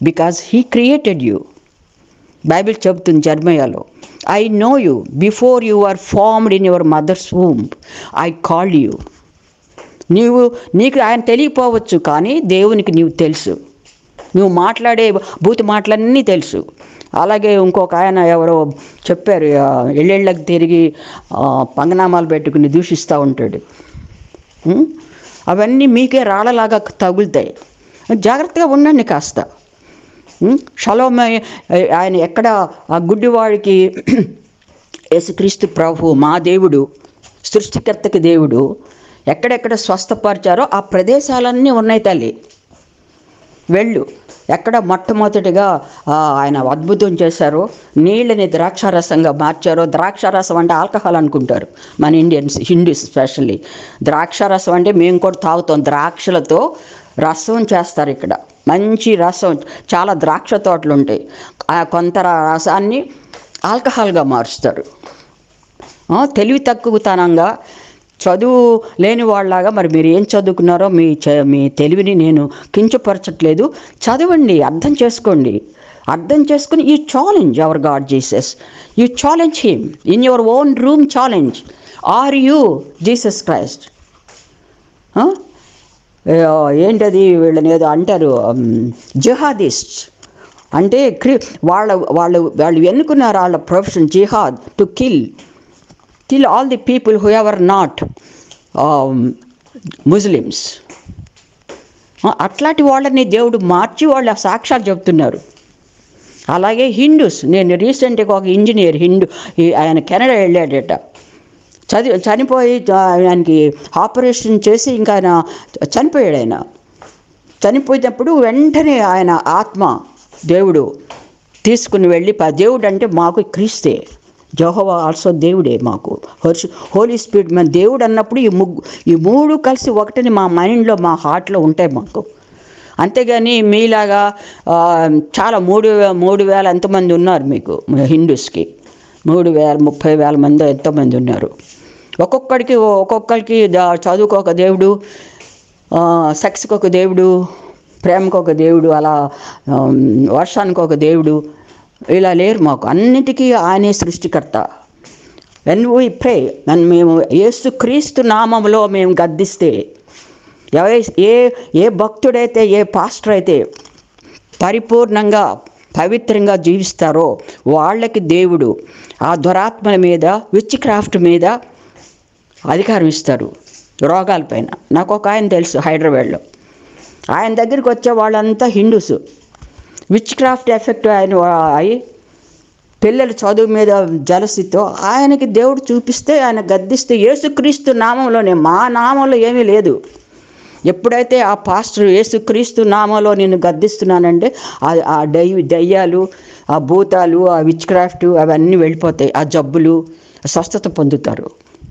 because he created you Bible చెబుతుంది జర్మయాలో I know you before you are formed in your mother's whom I call you నీవు నీకు ఆయన తెలియపోవచ్చు కానీ దేవునికి నీవు తెలుసు నువ్వు మాట్లాడే బూతి మాటలన్నీ తెలుసు అలాగే ఇంకొక ఆయన ఎవరో చెప్పారు ఆ, ఎళ్ళెళ్ళకి తిరిగి ఆ, పంగనామాలు పెట్టుకుని దూషిస్తూ ఉంటాడు ఉం? అవన్నీ మీకే రాళ్ళలాగా తగులుతాయి జాగ్రత్తగా ఉండండి కాస్త ఉం? షలోమ్ ఆయన ఎక్కడ ఆ గుడ్డివాడికి యేసుక్రీస్తు ప్రభు మా దేవుడు సృష్టికర్తకి దేవుడు ఎక్కడెక్కడ స్వస్థపరిచారో ఆ ప్రదేశాలన్నీ ఉన్నాయి తల్లి వెళ్ళు ఎక్కడ మొట్టమొదటిగా ఆ, ఆయన అద్భుతం చేశారో నీళ్ళని ద్రాక్షారసంగా మార్చారో ద్రాక్షారసం అంటే ఆల్కహాల్ అనుకుంటారు మన ఇండియన్స్ హిందూస్ స్పెషల్లీ ద్రాక్షారసం అంటే మేము కూడా తాగుతాం ద్రాక్షలతో రసం చేస్తారు ఇక్కడ మంచి రసం చాలా ద్రాక్ష తోటలు ఉంటాయి ఆ కొంత రసాన్ని ఆల్కహాల్గా మారుస్తారు ఆ, తెలివి తక్కువతనంగా చదువు లేని వాళ్ళలాగా మరి మీరు ఏం చదువుకున్నారో మీ చ- మీ తెలివిని నేను కించపరచట్లేదు చదవండి అర్థం చేసుకోండి అర్థం చేసుకుని you challenge our God Jesus you challenge him in your own room challenge are you Jesus Christ ఏంటది వీళ్ళని ఏదో అంటారు జిహాదిస్ట్ అంటే క్రి వాళ్ళ వాళ్ళు వాళ్ళు ఎన్నుకున్నారు వాళ్ళ profession jihad to kill kill all the people who ever not Muslims అట్లాంటి వాళ్ళని దేవుడు మార్చి వాళ్ళ సాక్ష్యాలు చెప్తున్నారు అలాగే హిందూస్ నేను రీసెంట్గా ఒక ఇంజనీర్ హిందూ ఈ- ఆయన కెనడా వెళ్ళాడట చదివి చనిపోయి ఆ, ఆయనకి ఆపరేషన్ చేసి ఇంకా ఆయన చనిపోయాడు ఆయన చనిపోయినప్పుడు వెంటనే ఆయన ఆత్మ దేవుడు తీసుకుని వెళ్ళి ప- దేవుడు అంటే మాకు క్రీస్తే జోహోవా ఆల్సో దేవుడే మాకు హోర్షి హోలీ స్పిరిట్ మన దేవుడు అన్నప్పుడు ఈ ముగ్గు ఈ మూడు కలిసి ఒకటిని మా మైండ్లో మా హార్ట్లో ఉంటాయి మాకు అంతేగాని మీలాగా ఆ, చాలా మూడు వే- మూడు వేల ఎంతమంది ఉన్నారు మీకు హిందూస్కి మూడు వేల ముప్పై వేల మంది ఎంతోమంది ఉన్నారు ఒక్కొక్కడికి ఒక్కొక్కరికి దా- చదువుకు ఒక దేవుడు ఆ, సెక్స్కి ఒక దేవుడు ప్రేమకు ఒక దేవుడు అలా ఆమ్, వర్షానికి ఒక దేవుడు ఇలా లేరు మాకు అన్నిటికీ ఆయనే సృష్టికర్త వెన్ వీ ప్రే నన్ను మేము ఏసు క్రీస్తు నామములో మేము గద్దిస్తే ఎవ- ఏ ఏ భక్తుడైతే ఏ పాస్టర్ అయితే పరిపూర్ణంగా పవిత్రంగా జీవిస్తారో వాళ్ళకి దేవుడు ఆ దురాత్మల మీద విచ్ క్రాఫ్ట్ మీద అధికారం ఇస్తారు రోగాలపైన నాకు ఒక ఆయన తెలుసు హైదరాబాద్లో ఆయన దగ్గరికి వచ్చే వాళ్ళంతా హిందూస్ విచ్ క్రాఫ్ట్ ఎఫెక్ట్ ఆయన అయి పిల్లల చదువు మీద జలసితో ఆయనకి దేవుడు చూపిస్తే ఆయన గద్దిస్తే యేసుక్రీస్తు నామంలోనే మా నామంలో ఏమీ లేదు ఎప్పుడైతే ఆ పాస్టర్ యేసుక్రీస్తు నామంలో నేను గద్దిస్తున్నానంటే ఆ- ఆ దై దయ్యాలు ఆ భూతాలు ఆ విచ్ క్రాఫ్ట్ అవన్నీ వెళ్ళిపోతాయి ఆ జబ్బులు స్వస్థత పొందుతారు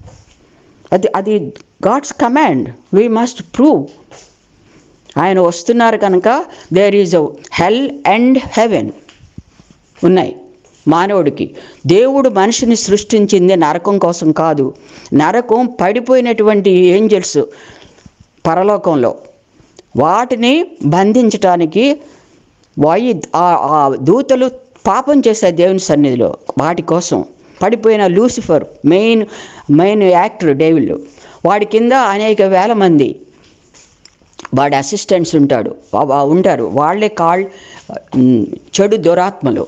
అది అది God's command we must prove ఆయన వస్తున్నారు కనుక there is hell and heaven ఉన్నాయి మానవుడికి దేవుడు మనిషిని సృష్టించింది నరకం కోసం కాదు నరకం పడిపోయినటువంటి ఏంజల్స్ పరలోకంలో వాటిని బంధించటానికి వాయి ఆ- ఆ దూతలు పాపం చేశారు దేవుని సన్నిధిలో వాటి కోసం పడిపోయిన Lucifer main main actor devil వాడి కింద అనేక వేల మంది వాడి అసిస్టెంట్స్ ఉంటాడు వా- వా- ఉంటారు వాళ్ళే కాల్ ఉమ్, చెడు దురాత్మలు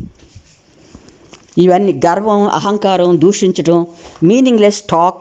ఇవన్నీ గర్వం అహంకారం దూషించడం మీనింగ్లెస్ టాక్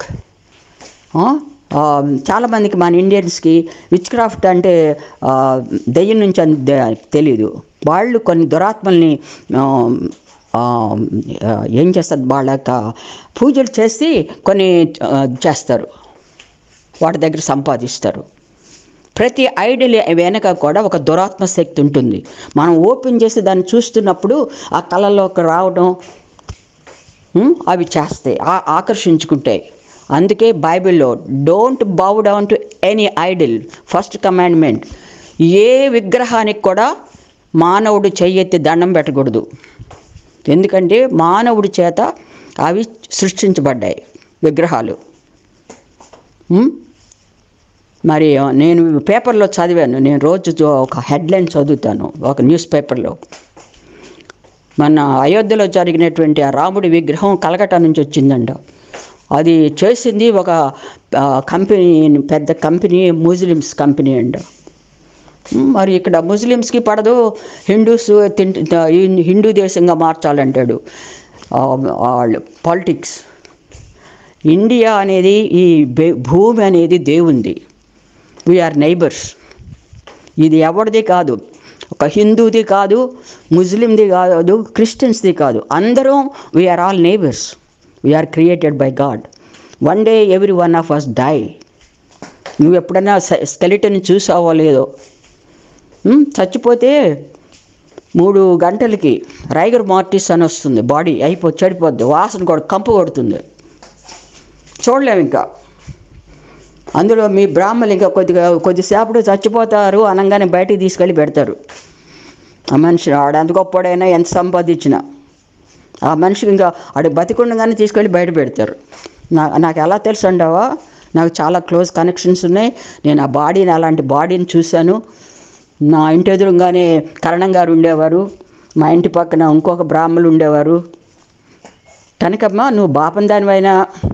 చాలామందికి మన ఇండియన్స్కి విచ్ క్రాఫ్ట్ అంటే ఆ, దెయ్యం నుంచి అని తె- తెలీదు వాళ్ళు కొన్ని దురాత్మల్ని ఆ, ఆ, ఏం చేస్తారు వాళ్ళ యొక్క పూజలు చేసి కొన్ని ఆ, చేస్తారు వాటి దగ్గర సంపాదిస్తారు ప్రతి ఐడియల్ వెనక కూడా ఒక దురాత్మ శక్తి ఉంటుంది మనం ఓపెన్ చేసి దాన్ని చూస్తున్నప్పుడు ఆ కళలోకి రావడం ఉమ్, అవి చేస్తాయి ఆ ఆకర్షించుకుంటాయి అందుకే బైబిల్లో don't bow down to any idol first commandment ఏ విగ్రహానికి కూడా మానవుడు చెయ్యెత్తి దండం పెట్టకూడదు ఎందుకంటే మానవుడి చేత అవి సృష్టించబడ్డాయి విగ్రహాలు ఉమ్? మరి నేను పేపర్లో చదివాను నేను రోజు చూ- ఒక హెడ్లైన్ చదువుతాను ఒక న్యూస్ పేపర్లో మన అయోధ్యలో జరిగినటువంటి ఆ రాముడి విగ్రహం కలకట్టా నుంచి వచ్చిందంట అది చేసింది ఒక ఆ, కంపెనీ పెద్ద కంపెనీ ముస్లిమ్స్ కంపెనీ అంట మరి ఇక్కడ ముస్లిమ్స్కి పడదు హిందూస్ తింట ఈ హిందూ దేశంగా మార్చాలంటాడు ఆ, వాళ్ళు పాలిటిక్స్ ఇండియా అనేది ఈ బే- భూమి అనేది దేవుంది వీఆర్ నైబర్స్ ఇది ఎవరిది కాదు ఒక హిందూది కాదు ముస్లింది కాదు క్రిస్టియన్స్ది కాదు అందరం we are all neighbours we are created by God one day every one of us die నువ్వు ఎప్పుడైనా స్కెలిటన్ చూసావో లేదో ఉమ్, చచ్చిపోతే మూడు గంటలకి రైగర్ మార్టిస్ అని వస్తుంది బాడీ అయిపో చెడిపోద్ది వాసన కూడా కంపు కొడుతుంది చూడలేము ఇంకా అందులో మీ బ్రాహ్మణులు ఇంకా కొద్దిగా కొద్దిసేపటి చచ్చిపోతారు అనగానే బయటికి తీసుకెళ్ళి పెడతారు ఆ మనిషి ఆడు ఎంత గొప్పడైనా ఎంత సంపాదించినా ఆ మనిషికి ఇంకా ఆడు బతికుండగానే తీసుకెళ్ళి బయట పెడతారు నా నాకు ఎలా తెలుసు అంటావా నాకు చాలా క్లోజ్ కనెక్షన్స్ ఉన్నాయి నేను ఆ బాడీని అలాంటి బాడీని చూశాను నా ఇంటి ఎదురుగానే కరణం గారు ఉండేవారు మా ఇంటి పక్కన ఇంకొక బ్రాహ్మణులు ఉండేవారు కనుకమ్మ నువ్వు బాపం దానివైనా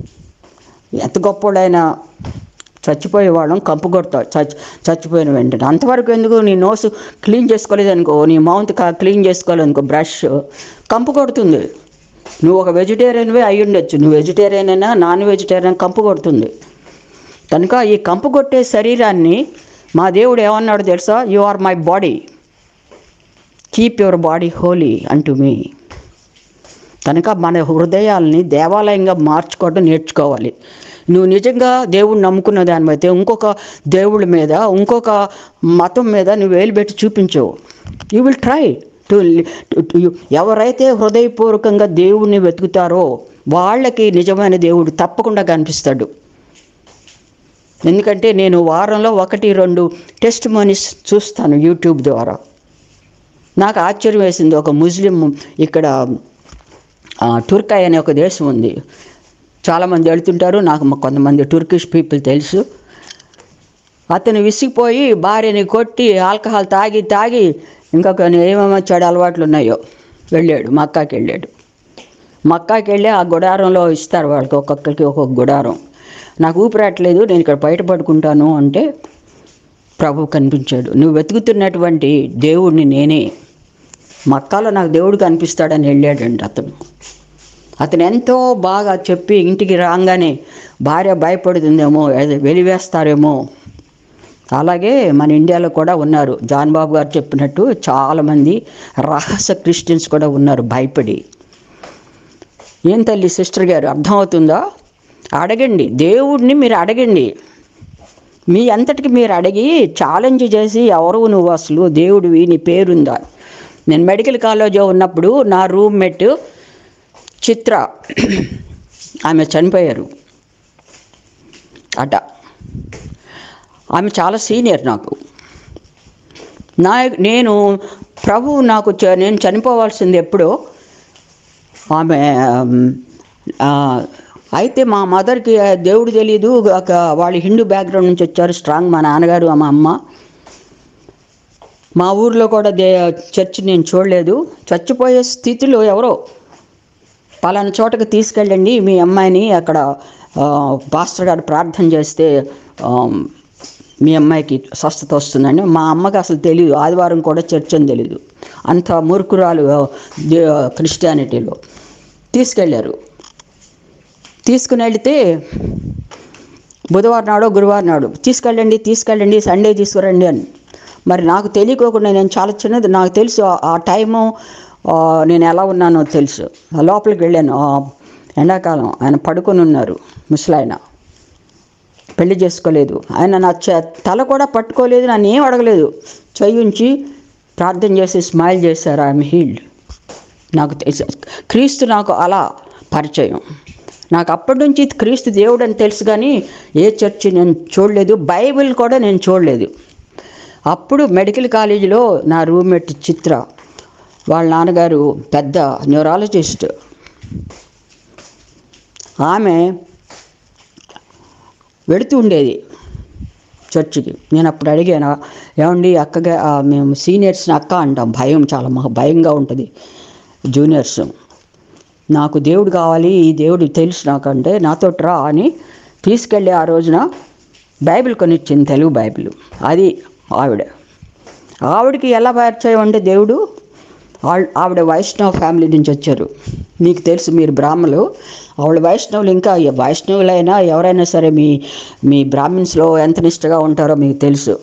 ఎంత గొప్పోడైనా చచ్చిపోయేవాళ్ళం కంపు కొడతావు చచ్చి చచ్చిపోయిన వెంటనే అంతవరకు ఎందుకు నీ నోసు క్లీన్ చేసుకోలేదు అనుకో నీ మౌత్ క్లీన్ చేసుకోలేదు అనుకో బ్రష్ కంపు కొడుతుంది నువ్వు ఒక వెజిటేరియన్వే అయి ఉండొచ్చు నువ్వు వెజిటేరియన్ అయినా నాన్ వెజిటేరియన్ కంపు కొడుతుంది కనుక ఈ కంపు కొట్టే శరీరాన్ని మా దేవుడు ఏమన్నాడు తెలుసా you are my body keep your body holy అంటూ మీ కనుక మన హృదయాల్ని దేవాలయంగా మార్చుకోవడం నేర్చుకోవాలి నువ్వు నిజంగా దేవుడిని నమ్ముకున్న దానివైతే ఇంకొక దేవుడి మీద ఇంకొక మతం మీద నువ్వు వేలు పెట్టి చూపించవు యూ విల్ ట్రై టు ఎవరైతే హృదయపూర్వకంగా దేవుణ్ణి వెతుకుతారో వాళ్ళకి నిజమైన దేవుడు తప్పకుండా కనిపిస్తాడు ఎందుకంటే నేను వారంలో ఒకటి రెండు టెస్ట్ మనీస్ చూస్తాను యూట్యూబ్ ద్వారా నాకు ఆశ్చర్యం వేసింది ఒక ముస్లిం ఇక్కడ ఆ, టుర్కాయ్ అనే ఒక దేశం ఉంది చాలామంది వెళ్తుంటారు నాకు మ- కొంతమంది టర్కిష్ పీపుల్ తెలుసు అతను విసిగిపోయి భార్యని కొట్టి ఆల్కహాల్ తాగి తాగి ఇంకా కొన్ని ఏమేమో చెడు అలవాట్లు ఉన్నాయో వెళ్ళాడు మక్కాకి వెళ్ళాడు మక్కాకి వెళ్ళి ఆ గుడారంలో ఇస్తారు వాళ్ళకి ఒక్కొక్కరికి ఒక్కొక్క గుడారం నాకు ఊపిరాట్లేదు నేను ఇక్కడ బయట పడుకుంటాను అంటే ప్రభు కనిపించాడు నువ్వు వెతుకుతున్నటువంటి దేవుడిని నేనే మక్కాలో నాకు దేవుడు కనిపిస్తాడని వెళ్ళాడండి అతను అతను ఎంతో బాగా చెప్పి ఇంటికి రాగానే భార్య భయపడుతుందేమో ఏదో వెలివేస్తారేమో అలాగే మన ఇండియాలో కూడా ఉన్నారు జాన్ బాబు గారు చెప్పినట్టు చాలామంది రహస్య క్రిస్టియన్స్ కూడా ఉన్నారు భయపడి ఏం తల్లి సిస్టర్ గారు అర్థమవుతుందా అడగండి దేవుడిని మీరు అడగండి మీ అంతటికి మీరు అడిగి ఛాలెంజ్ చేసి ఎవరు నువ్వు అసలు దేవుడివి నీ పేరుందా నేను మెడికల్ కాలేజ్లో ఉన్నప్పుడు నా రూమ్మేట్ చిత్ర ఆమె చనిపోయారు అట ఆమె చాలా సీనియర్ నాకు నా నేను ప్రభు నాకు చ- నేను చనిపోవాల్సింది ఎప్పుడో ఆమె ఆ, అయితే మా మదర్కి దేవుడు తెలియదు ఒక వాళ్ళు హిందూ బ్యాక్గ్రౌండ్ నుంచి వచ్చారు స్ట్రాంగ్ మా నాన్నగారు మా అమ్మ మా ఊర్లో కూడా దే చర్చ్ నేను చూడలేదు చచ్చిపోయే స్థితిలో ఎవరో పలానా చోటకి తీసుకెళ్ళండి మీ అమ్మాయిని అక్కడ ఆ, పాస్టర్ గారు ప్రార్థన చేస్తే ఆ, మీ అమ్మాయికి స్వస్థత వస్తుందండి మా అమ్మకి అసలు తెలియదు ఆదివారం కూడా చర్చ్ అని తెలియదు అంత మూర్ఖురాలు ఆ, దే- క్రిస్టియానిటీలో తీసుకెళ్ళారు తీసుకుని వెళితే బుధవారం నాడు గురువారం నాడు తీసుకెళ్ళండి తీసుకెళ్ళండి సండే తీసుకురండి అని మరి నాకు తెలియకోకుండా నేను చాలా చిన్నది నాకు తెలుసు ఆ- ఆ టైము ఆ, నేను ఎలా ఉన్నానో తెలుసు ఆ లోపలికి వెళ్ళాను ఆ, ఎండాకాలం ఆయన పడుకొని ఉన్నారు ముసలాయన పెళ్లి చేసుకోలేదు ఆయన నా చ- తల కూడా పట్టుకోలేదు నన్ను ఏం అడగలేదు చెయ్యి ఉంచి ప్రార్థన చేసి స్మైల్ చేశారు ఐఎమ్ హీల్డ్ నాకు తెలుసు క్రీస్తు నాకు అలా పరిచయం నాకు అప్పటి నుంచి క్రీస్తు దేవుడు అని తెలుసు కానీ ఏ చర్చి నేను చూడలేదు బైబిల్ కూడా నేను చూడలేదు అప్పుడు మెడికల్ కాలేజీలో నా రూమ్మేట్ చిత్ర వాళ్ళ నాన్నగారు పెద్ద న్యూరాలజిస్ట్ ఆమె వెడుతూ ఉండేది చర్చికి నేను అప్పుడు అడిగాను ఏమండి అక్కగా ఆ, మేము సీనియర్స్ని అక్క అంటాం భయం చాలా మాకు భయంగా ఉంటుంది జూనియర్స్ నాకు దేవుడు కావాలి ఈ దేవుడు తెలుసు నాకంటే నాతో రా అని తీసుకెళ్ళి ఆ రోజున బైబిల్ కొనిచ్చింది తెలుగు బైబిల్ అది ఆవిడ ఆవిడకి ఎలా పరిచయం అంటే దేవుడు ఆవిడ ఆవిడ వైష్ణవ ఫ్యామిలీ నుంచి వచ్చారు మీకు తెలుసు మీరు బ్రాహ్మలు ఆవిడ వైష్ణవులు ఇంకా వైష్ణవులైనా ఎవరైనా సరే మీ మీ బ్రాహ్మిన్స్లో ఎంత నిష్టగా ఉంటారో మీకు తెలుసు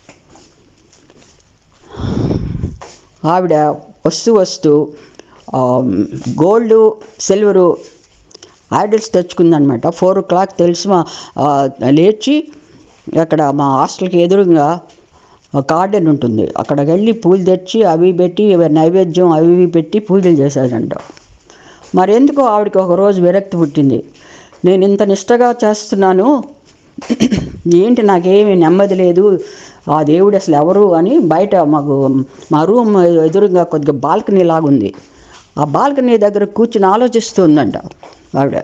ఆవిడ వస్తూ వస్తూ ఆ, గోల్డ్ సిల్వరు ఐడల్స్ తెచ్చుకుందనమాట ఫోర్ ఓ క్లాక్ తెలిసి మా ఆ, లేచి అక్కడ మా హాస్టల్కి ఎదురుగా గార్డెన్ ఉంటుంది అక్కడికి వెళ్ళి పూలు తెచ్చి అవి పెట్టి నైవేద్యం అవి ఇవి పెట్టి పూజలు చేశాడంట మరి ఎందుకో ఆవిడకి ఒక రోజు విరక్తి పుట్టింది నేను ఇంత నిష్టగా చేస్తున్నాను ఏంటి నాకేమి నెమ్మది లేదు ఆ దేవుడు అసలు ఎవరు అని బయట మాకు మా రూమ్ ఎదురుగా కొద్దిగా బాల్కనీ లాగుంది ఆ బాల్కనీ దగ్గర కూర్చుని ఆలోచిస్తుందంట ఆవిడ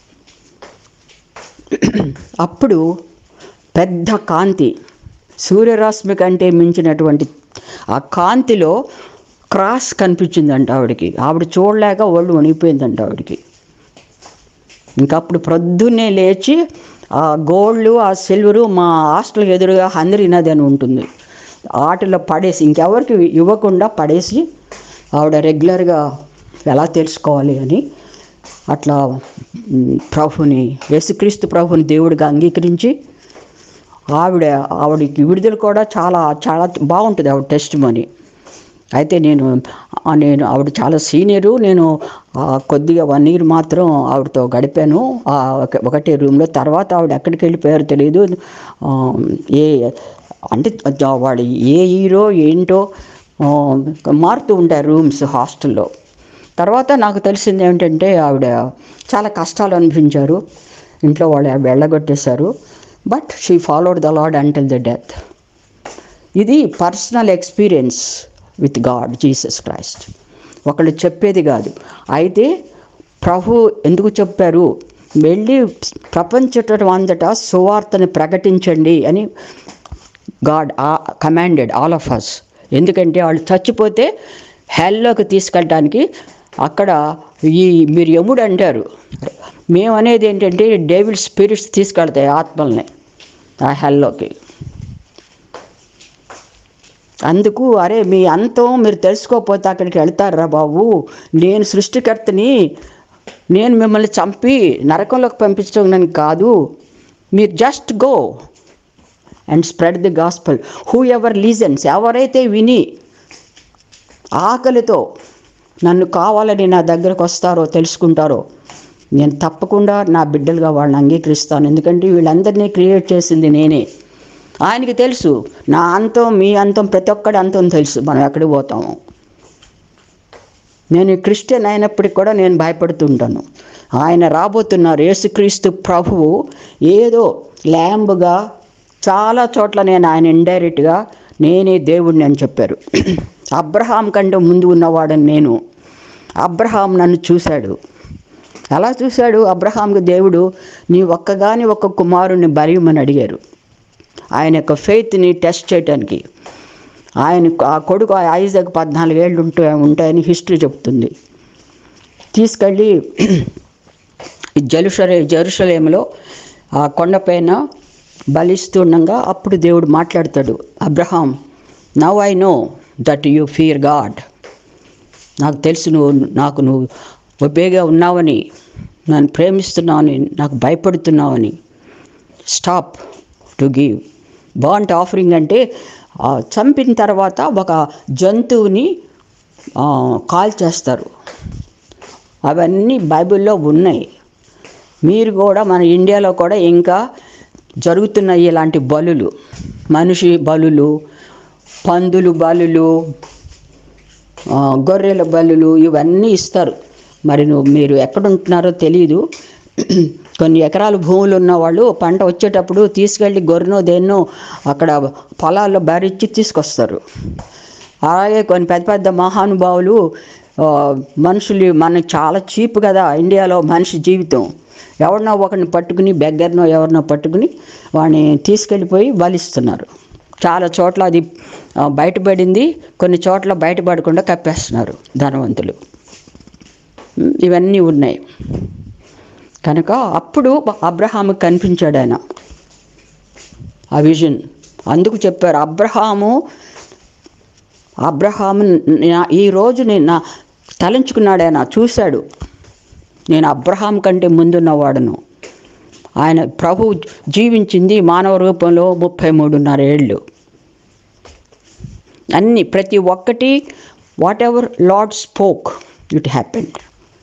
అప్పుడు పెద్ద కాంతి సూర్యరశ్మి కంటే మించినటువంటి ఆ కాంతిలో క్రాస్ కనిపించిందంట ఆవిడకి ఆవిడ చూడలేక ఒళ్ళు వణిగిపోయిందంట ఆవిడకి ఇంకప్పుడు ప్రొద్దున్నే లేచి ఆ గోల్డ్ ఆ సిల్వరు మా హాస్టల్ ఎదురుగా హందరి నది అని ఉంటుంది వాటిలో పడేసి ఇంకెవరికి ఇవ్వకుండా పడేసి ఆవిడ రెగ్యులర్గా ఎలా తెలుసుకోవాలి అని అట్లా మ్, ప్రభుని యేసుక్రీస్తు ప్రభుని దేవుడిగా అంగీకరించి ఆవిడ ఆవిడకి విడుదల కూడా చాలా చాలా బాగుంటుంది ఆవిడ టెస్ట్ మనీ అయితే నేను ఆ, నేను ఆవిడ చాలా సీనియరు నేను ఆ, కొద్దిగా వన్ ఇయర్ మాత్రం ఆవిడతో గడిపాను ఆ, ఒక- ఒకటే రూమ్లో తర్వాత ఆవిడ ఎక్కడికి వెళ్ళిపోయారో తెలియదు ఆ, ఏ అంటే జా- వాడు ఏ హీరో ఏంటో ఆ, మారుతూ ఉంటారు రూమ్స్ హాస్టల్లో తర్వాత నాకు తెలిసింది ఏమిటంటే ఆవిడ చాలా కష్టాలు అనిపించారు ఇంట్లో వాళ్ళు వెళ్ళగొట్టేశారు but she followed the Lord until the death ఇది personal experience with God Jesus Christ ఒకళ్ళు చెప్పేది కాదు అయితే ప్రభు ఎందుకు చెప్పారు వెళ్ళి ప్రపంచం అంతటా సువార్తని ప్రకటించండి అని God commanded all of us ఎందుకంటే వాళ్ళు చచ్చిపోతే హెల్లోకి తీసుకెళ్ళడానికి అక్కడ ఈ మీరు ఎముడు అంటారు మేము అనేది ఏంటంటే డేవిడ్ స్పిరిట్స్ తీసుకెళ్తాయి ఆత్మల్ని ఆ హెల్లోకి అందుకు అరే మీ అంతం మీరు తెలుసుకోకపోతే అక్కడికి వెళ్తారా బాబు నేను సృష్టికర్తని నేను మిమ్మల్ని చంపి నరకంలోకి పంపించడం నేను కాదు మీరు just go and spread the gospel whoever listens ఎవరైతే విని ఆకలితో నన్ను కావాలని నా దగ్గరకు వస్తారో తెలుసుకుంటారో నేను తప్పకుండా నా బిడ్డలుగా వాళ్ళని అంగీకరిస్తాను ఎందుకంటే వీళ్ళందరినీ క్రియేట్ చేసింది నేనే ఆయనకి తెలుసు నా అంతం మీ అంతం ప్రతి ఒక్కడి అంతం తెలుసు మనం ఎక్కడికి పోతాము నేను క్రిస్టియన్ అయినప్పటికి కూడా నేను భయపడుతుంటాను ఆయన రాబోతున్నారు యేసుక్రీస్తు ప్రభువు ఏదో ల్యాంబ్గా చాలా చోట్ల నేను ఆయన ఇండైరెక్ట్గా నేనే దేవుడిని అని చెప్పారు అబ్రహాం కంటే ముందు ఉన్నవాడని నేను అబ్రహాం నన్ను చూశాడు ఎలా చూశాడు అబ్రహాంకి దేవుడు నీ ఒక్కగాని ఒక్క కుమారుణ్ణి బలియమని అడిగారు ఆయన యొక్క ఫెయిత్ని టెస్ట్ చేయడానికి ఆయన ఆ కొడుకు ఐజాక్ పద్నాలుగేళ్ళు ఉంటే ఉంటాయని హిస్టరీ చెప్తుంది తీసుకెళ్ళి జలుషరే జెరూసలేంలో ఆ కొండపైన బలిస్తుండగా అప్పుడు దేవుడు మాట్లాడతాడు Abraham now I know that you fear God నాకు తెలుసు నువ్వు నాకు నువ్వు ఒబేగా ఉన్నావని నన్ను ప్రేమిస్తున్నావని నాకు భయపడుతున్నావని stop to give burnt offering అంటే ఆ, చంపిన తర్వాత ఒక జంతువుని ఆ, కాల్ చేస్తారు అవన్నీ బైబిల్లో ఉన్నాయి మీరు కూడా మన ఇండియాలో కూడా ఇంకా జరుగుతున్నాయి ఇలాంటి బలులు మనిషి బలులు పందులు బలులు ఆ, గొర్రెల బలులు ఇవన్నీ ఇస్తారు మరి నువ్వు మీరు ఎక్కడ ఉంటున్నారో తెలియదు కొన్ని ఎకరాలు భూములు ఉన్న వాళ్ళు పంట వచ్చేటప్పుడు తీసుకెళ్ళి గొర్రెనో దేన్నో అక్కడ పొలాల్లో భరించి తీసుకొస్తారు అలాగే కొన్ని పెద్ద పెద్ద మహానుభావులు ఆ, మనుషులు మనకి చాలా చీప్ కదా ఇండియాలో మనిషి జీవితం ఎవరినో ఒకరిని పట్టుకుని బెగ్గర్నో ఎవరినో పట్టుకుని వాడిని తీసుకెళ్ళిపోయి బలిస్తున్నారు చాలా చోట్ల అది ఆ, బయటపడింది కొన్ని చోట్ల బయటపడకుండా కప్పేస్తున్నారు ధనవంతులు ఉమ్, ఇవన్నీ ఉన్నాయి కనుక అప్పుడు అబ్రహాము కనిపించాడు ఆయన ఆ విజన్ అందుకు చెప్పారు అబ్రహాము అబ్రహాము నా- ఈ రోజు నేను నా తలంచుకున్నాడు ఆయన చూశాడు నేను అబ్రహాం కంటే ముందున్నవాడును ఆయన ప్రభు జీవించింది మానవ రూపంలో ముప్పై మూడున్నర ఏళ్ళు అన్ని ప్రతి ఒక్కటి whatever Lord spoke it happened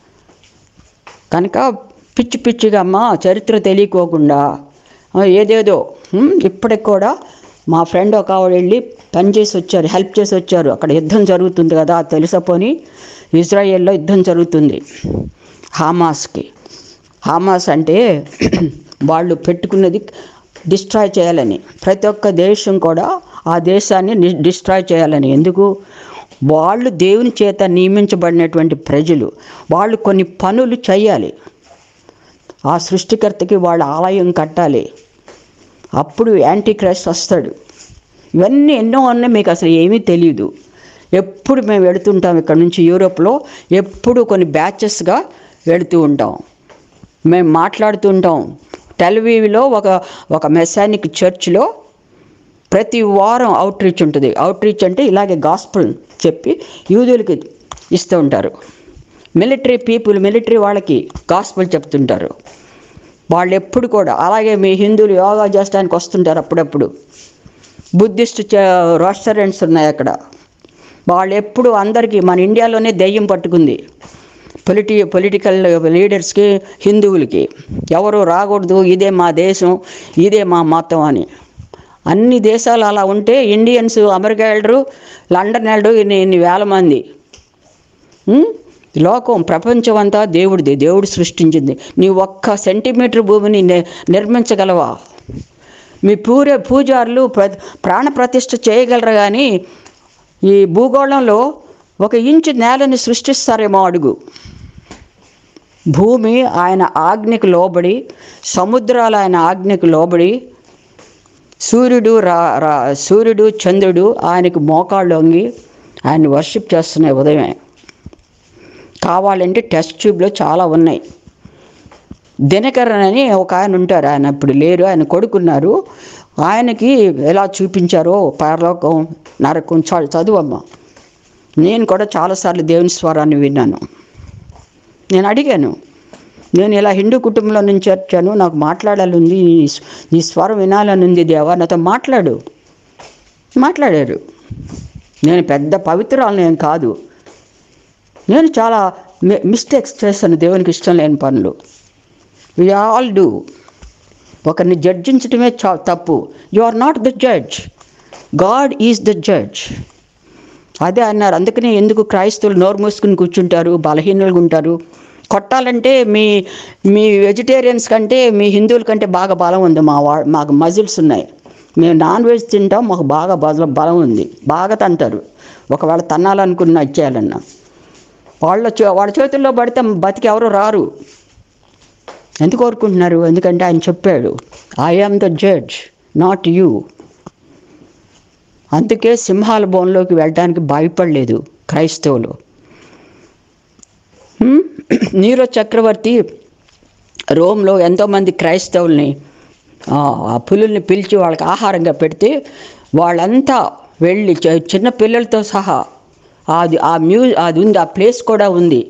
కనుక పిచ్చి పిచ్చిగా అమ్మ చరిత్ర తెలియకోకుండా ఆ, ఏదేదో ఉమ్, ఇప్పటికి కూడా మా ఫ్రెండ్ ఒక ఆవిడ వెళ్ళి పని చేసి వచ్చారు హెల్ప్ చేసి వచ్చారు అక్కడ యుద్ధం జరుగుతుంది కదా తెలుసపోని ఇజ్రాయెల్లో యుద్ధం జరుగుతుంది హామాస్కి హామాస్ అంటే వాళ్ళు పెట్టుకున్నది డిస్ట్రాయ్ చేయాలని ప్రతి ఒక్క దేశం కూడా ఆ దేశాన్ని ని- డిస్ట్రాయ్ చేయాలని ఎందుకు వాళ్ళు దేవుని చేత నియమించబడినటువంటి ప్రజలు వాళ్ళు కొన్ని పనులు చేయాలి ఆ సృష్టికర్తకి వాళ్ళ ఆలయం కట్టాలి అప్పుడు యాంటీ క్రైస్ట్ వస్తాడు ఇవన్నీ ఎన్నో ఉన్నాయి మీకు అసలు ఏమీ తెలియదు ఎప్పుడు మేము వెళుతుంటాం ఇక్కడ నుంచి యూరోప్లో ఎప్పుడు కొన్ని బ్యాచెస్గా వెళుతూ ఉంటాం మేము మాట్లాడుతూ ఉంటాం టెలివీలో ఒక ఒక మెసానిక్ చర్చ్లో ప్రతి వారం అవుట్ రీచ్ ఉంటుంది అవుట్ రీచ్ అంటే ఇలాగే గాస్పుల్ చెప్పి యూదులకి ఇస్తూ ఉంటారు మిలిటరీ పీపుల్ మిలిటరీ వాళ్ళకి గాస్పుల్ చెప్తుంటారు వాళ్ళు ఎప్పుడు కూడా అలాగే మీ హిందువులు యోగా చేస్తానికి వస్తుంటారు అప్పుడప్పుడు బుద్ధిస్ట్ రెస్టారెంట్స్ ఉన్నాయి అక్కడ వాళ్ళు ఎప్పుడు అందరికీ మన ఇండియాలోనే దెయ్యం పట్టుకుంది పొలిటి పొలిటికల్ లీడర్స్కి హిందువులకి ఎవరు రాకూడదు ఇదే మా దేశం ఇదే మా మతం అని అన్ని దేశాలు అలా ఉంటే ఇండియన్స్ అమెరికా వెళ్ళరు లండన్ వెళ్ళరు ఇన్ని ఇన్ని వేల మంది ఉం? లోకం ప్రపంచం అంతా దేవుడిది దేవుడు సృష్టించింది నీ ఒక్క సెంటీమీటర్ భూమిని ని- నిర్మించగలవా మీ పూరే పూజారులు ప్ర ప్రాణ ప్రతిష్ఠ చేయగలరు కానీ ఈ భూగోళంలో ఒక ఇంచు నేలని సృష్టిస్తారేమో అడుగు భూమి ఆయన ఆజ్ఞకు లోబడి సముద్రాలు ఆయన ఆజ్ఞకు లోబడి సూర్యుడు రా రా సూర్యుడు చంద్రుడు ఆయనకు మోకాళ్ళు వంగి ఆయన వర్షిప్ చేస్తున్నాయి ఉదయమే కావాలంటే టెస్ట్ ట్యూబ్లో చాలా ఉన్నాయి దినకరన్ అని ఒక ఆయన ఉంటారు ఆయన ఇప్పుడు లేరు ఆయన కొడుకున్నారు ఆయనకి ఎలా చూపించారో పరలోకం నరకం చాలా చదువమ్మ నేను కూడా చాలాసార్లు దేవుని స్వరాన్ని విన్నాను నేను అడిగాను నేను ఇలా హిందూ కుటుంబంలో నుంచి వచ్చాను నాకు మాట్లాడాలి ఉంది నీ- నీ స్వరం వినాలని ఉంది దేవా నాతో మాట్లాడు మాట్లాడారు నేను పెద్ద పవిత్రాలు నేను కాదు నేను చాలా మి- మిస్టేక్స్ చేస్తాను దేవునికి ఇష్టం లేని పనులు వి ఆల్ డూ ఒకరిని జడ్జించడమే చా తప్పు you are not the judge God is the judge అదే అన్నారు అందుకనే ఎందుకు క్రైస్తవులు నోరు మూసుకుని కూర్చుంటారు బలహీనులుగా ఉంటారు కొట్టాలంటే మీ మీ వెజిటేరియన్స్ కంటే మీ హిందువుల కంటే బాగా బలం ఉంది మా వా మాకు మజిల్స్ ఉన్నాయి మేము నాన్ వెజ్ తింటాం మాకు బాగా బలం బలం ఉంది బాగా తంటారు ఒకవేళ తన్నాలనుకున్న ఇచ్చేయాలన్నా వాళ్ళ చే- వాళ్ళ చేతుల్లో పడితే బతికి ఎవరు రారు ఎందుకు కోరుకుంటున్నారు ఎందుకంటే ఆయన చెప్పాడు I am the judge not you అందుకే సింహాల బోన్లోకి వెళ్ళడానికి భయపడలేదు క్రైస్తవులు హ్మ్? నీరో చక్రవర్తి రోమ్లో ఎంతోమంది క్రైస్తవుల్ని ఆ ఆ పులుల్ని పిలిచి వాళ్ళకి ఆహారంగా పెడితే వాళ్ళంతా వెళ్ళి చి- చిన్న పిల్లలతో సహా అది ఆ మ్యూ అది ఉంది ఆ ప్లేస్ కూడా ఉంది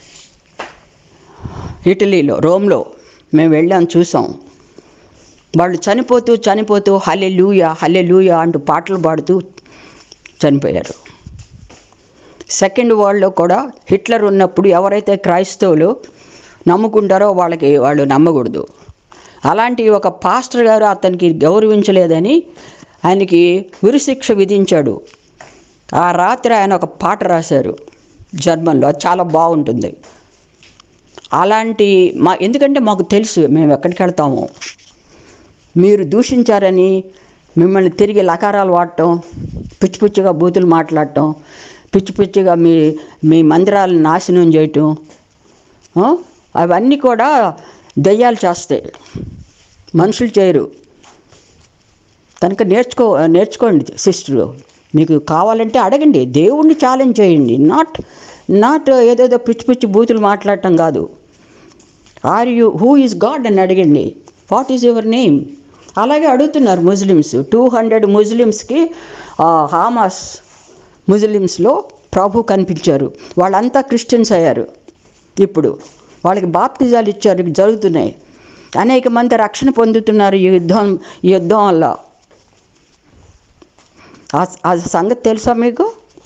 ఇటలీలో రోమ్లో మేము వెళ్ళాం చూసాం వాళ్ళు చనిపోతూ చనిపోతూ హలె లూయ హలె లూయ అంటూ పాటలు పాడుతూ చనిపోయారు సెకండ్ వరల్డ్లో కూడా హిట్లర్ ఉన్నప్పుడు ఎవరైతే క్రైస్తవులు నమ్ముకుంటారో వాళ్ళకి వాళ్ళు నమ్మకూడదు అలాంటి ఒక పాస్టర్ గారు అతనికి గౌరవించలేదని ఆయనకి ఉరిశిక్ష విధించాడు ఆ రాత్రి ఆయన ఒక పాట రాశారు జర్మన్లో అది చాలా బాగుంటుంది అలాంటి మా ఎందుకంటే మాకు తెలుసు మేము ఎక్కడికి వెళ్తాము మీరు దూషించారని మిమ్మల్ని తిరిగి లకారాలు వాడటం పిచ్చి పిచ్చిగా బూతులు మాట్లాడటం పిచ్చి పిచ్చిగా మీ మీ మందిరాలను నాశనం చేయటం ఆ? అవన్నీ కూడా దయ్యాలు చేస్తాయి మనుషులు చేయరు కనుక నేర్చుకో నేర్చుకోండి సిస్టర్ మీకు కావాలంటే అడగండి దేవుణ్ణి ఛాలెంజ్ చేయండి నాట్ నాట్ ఏదేదో పిచ్చి పిచ్చి బూతులు మాట్లాడటం కాదు are you who is God అని అడగండి వాట్ ఈజ్ యువర్ నేమ్ అలాగే అడుగుతున్నారు ముస్లిమ్స్ టూ హండ్రెడ్ ముస్లిమ్స్కి హామాస్ ముస్లిమ్స్లో ప్రభు కనిపించారు వాళ్ళంతా క్రిస్టియన్స్ అయ్యారు ఇప్పుడు వాళ్ళకి బాప్తిజాలు ఇచ్చారు ఇవి జరుగుతున్నాయి అనేక మంది రక్షణ పొందుతున్నారు ఈ యుద్ధం ఈ యుద్ధం వల్ల ఆ- ఆ సంగతి తెలుసా మీకు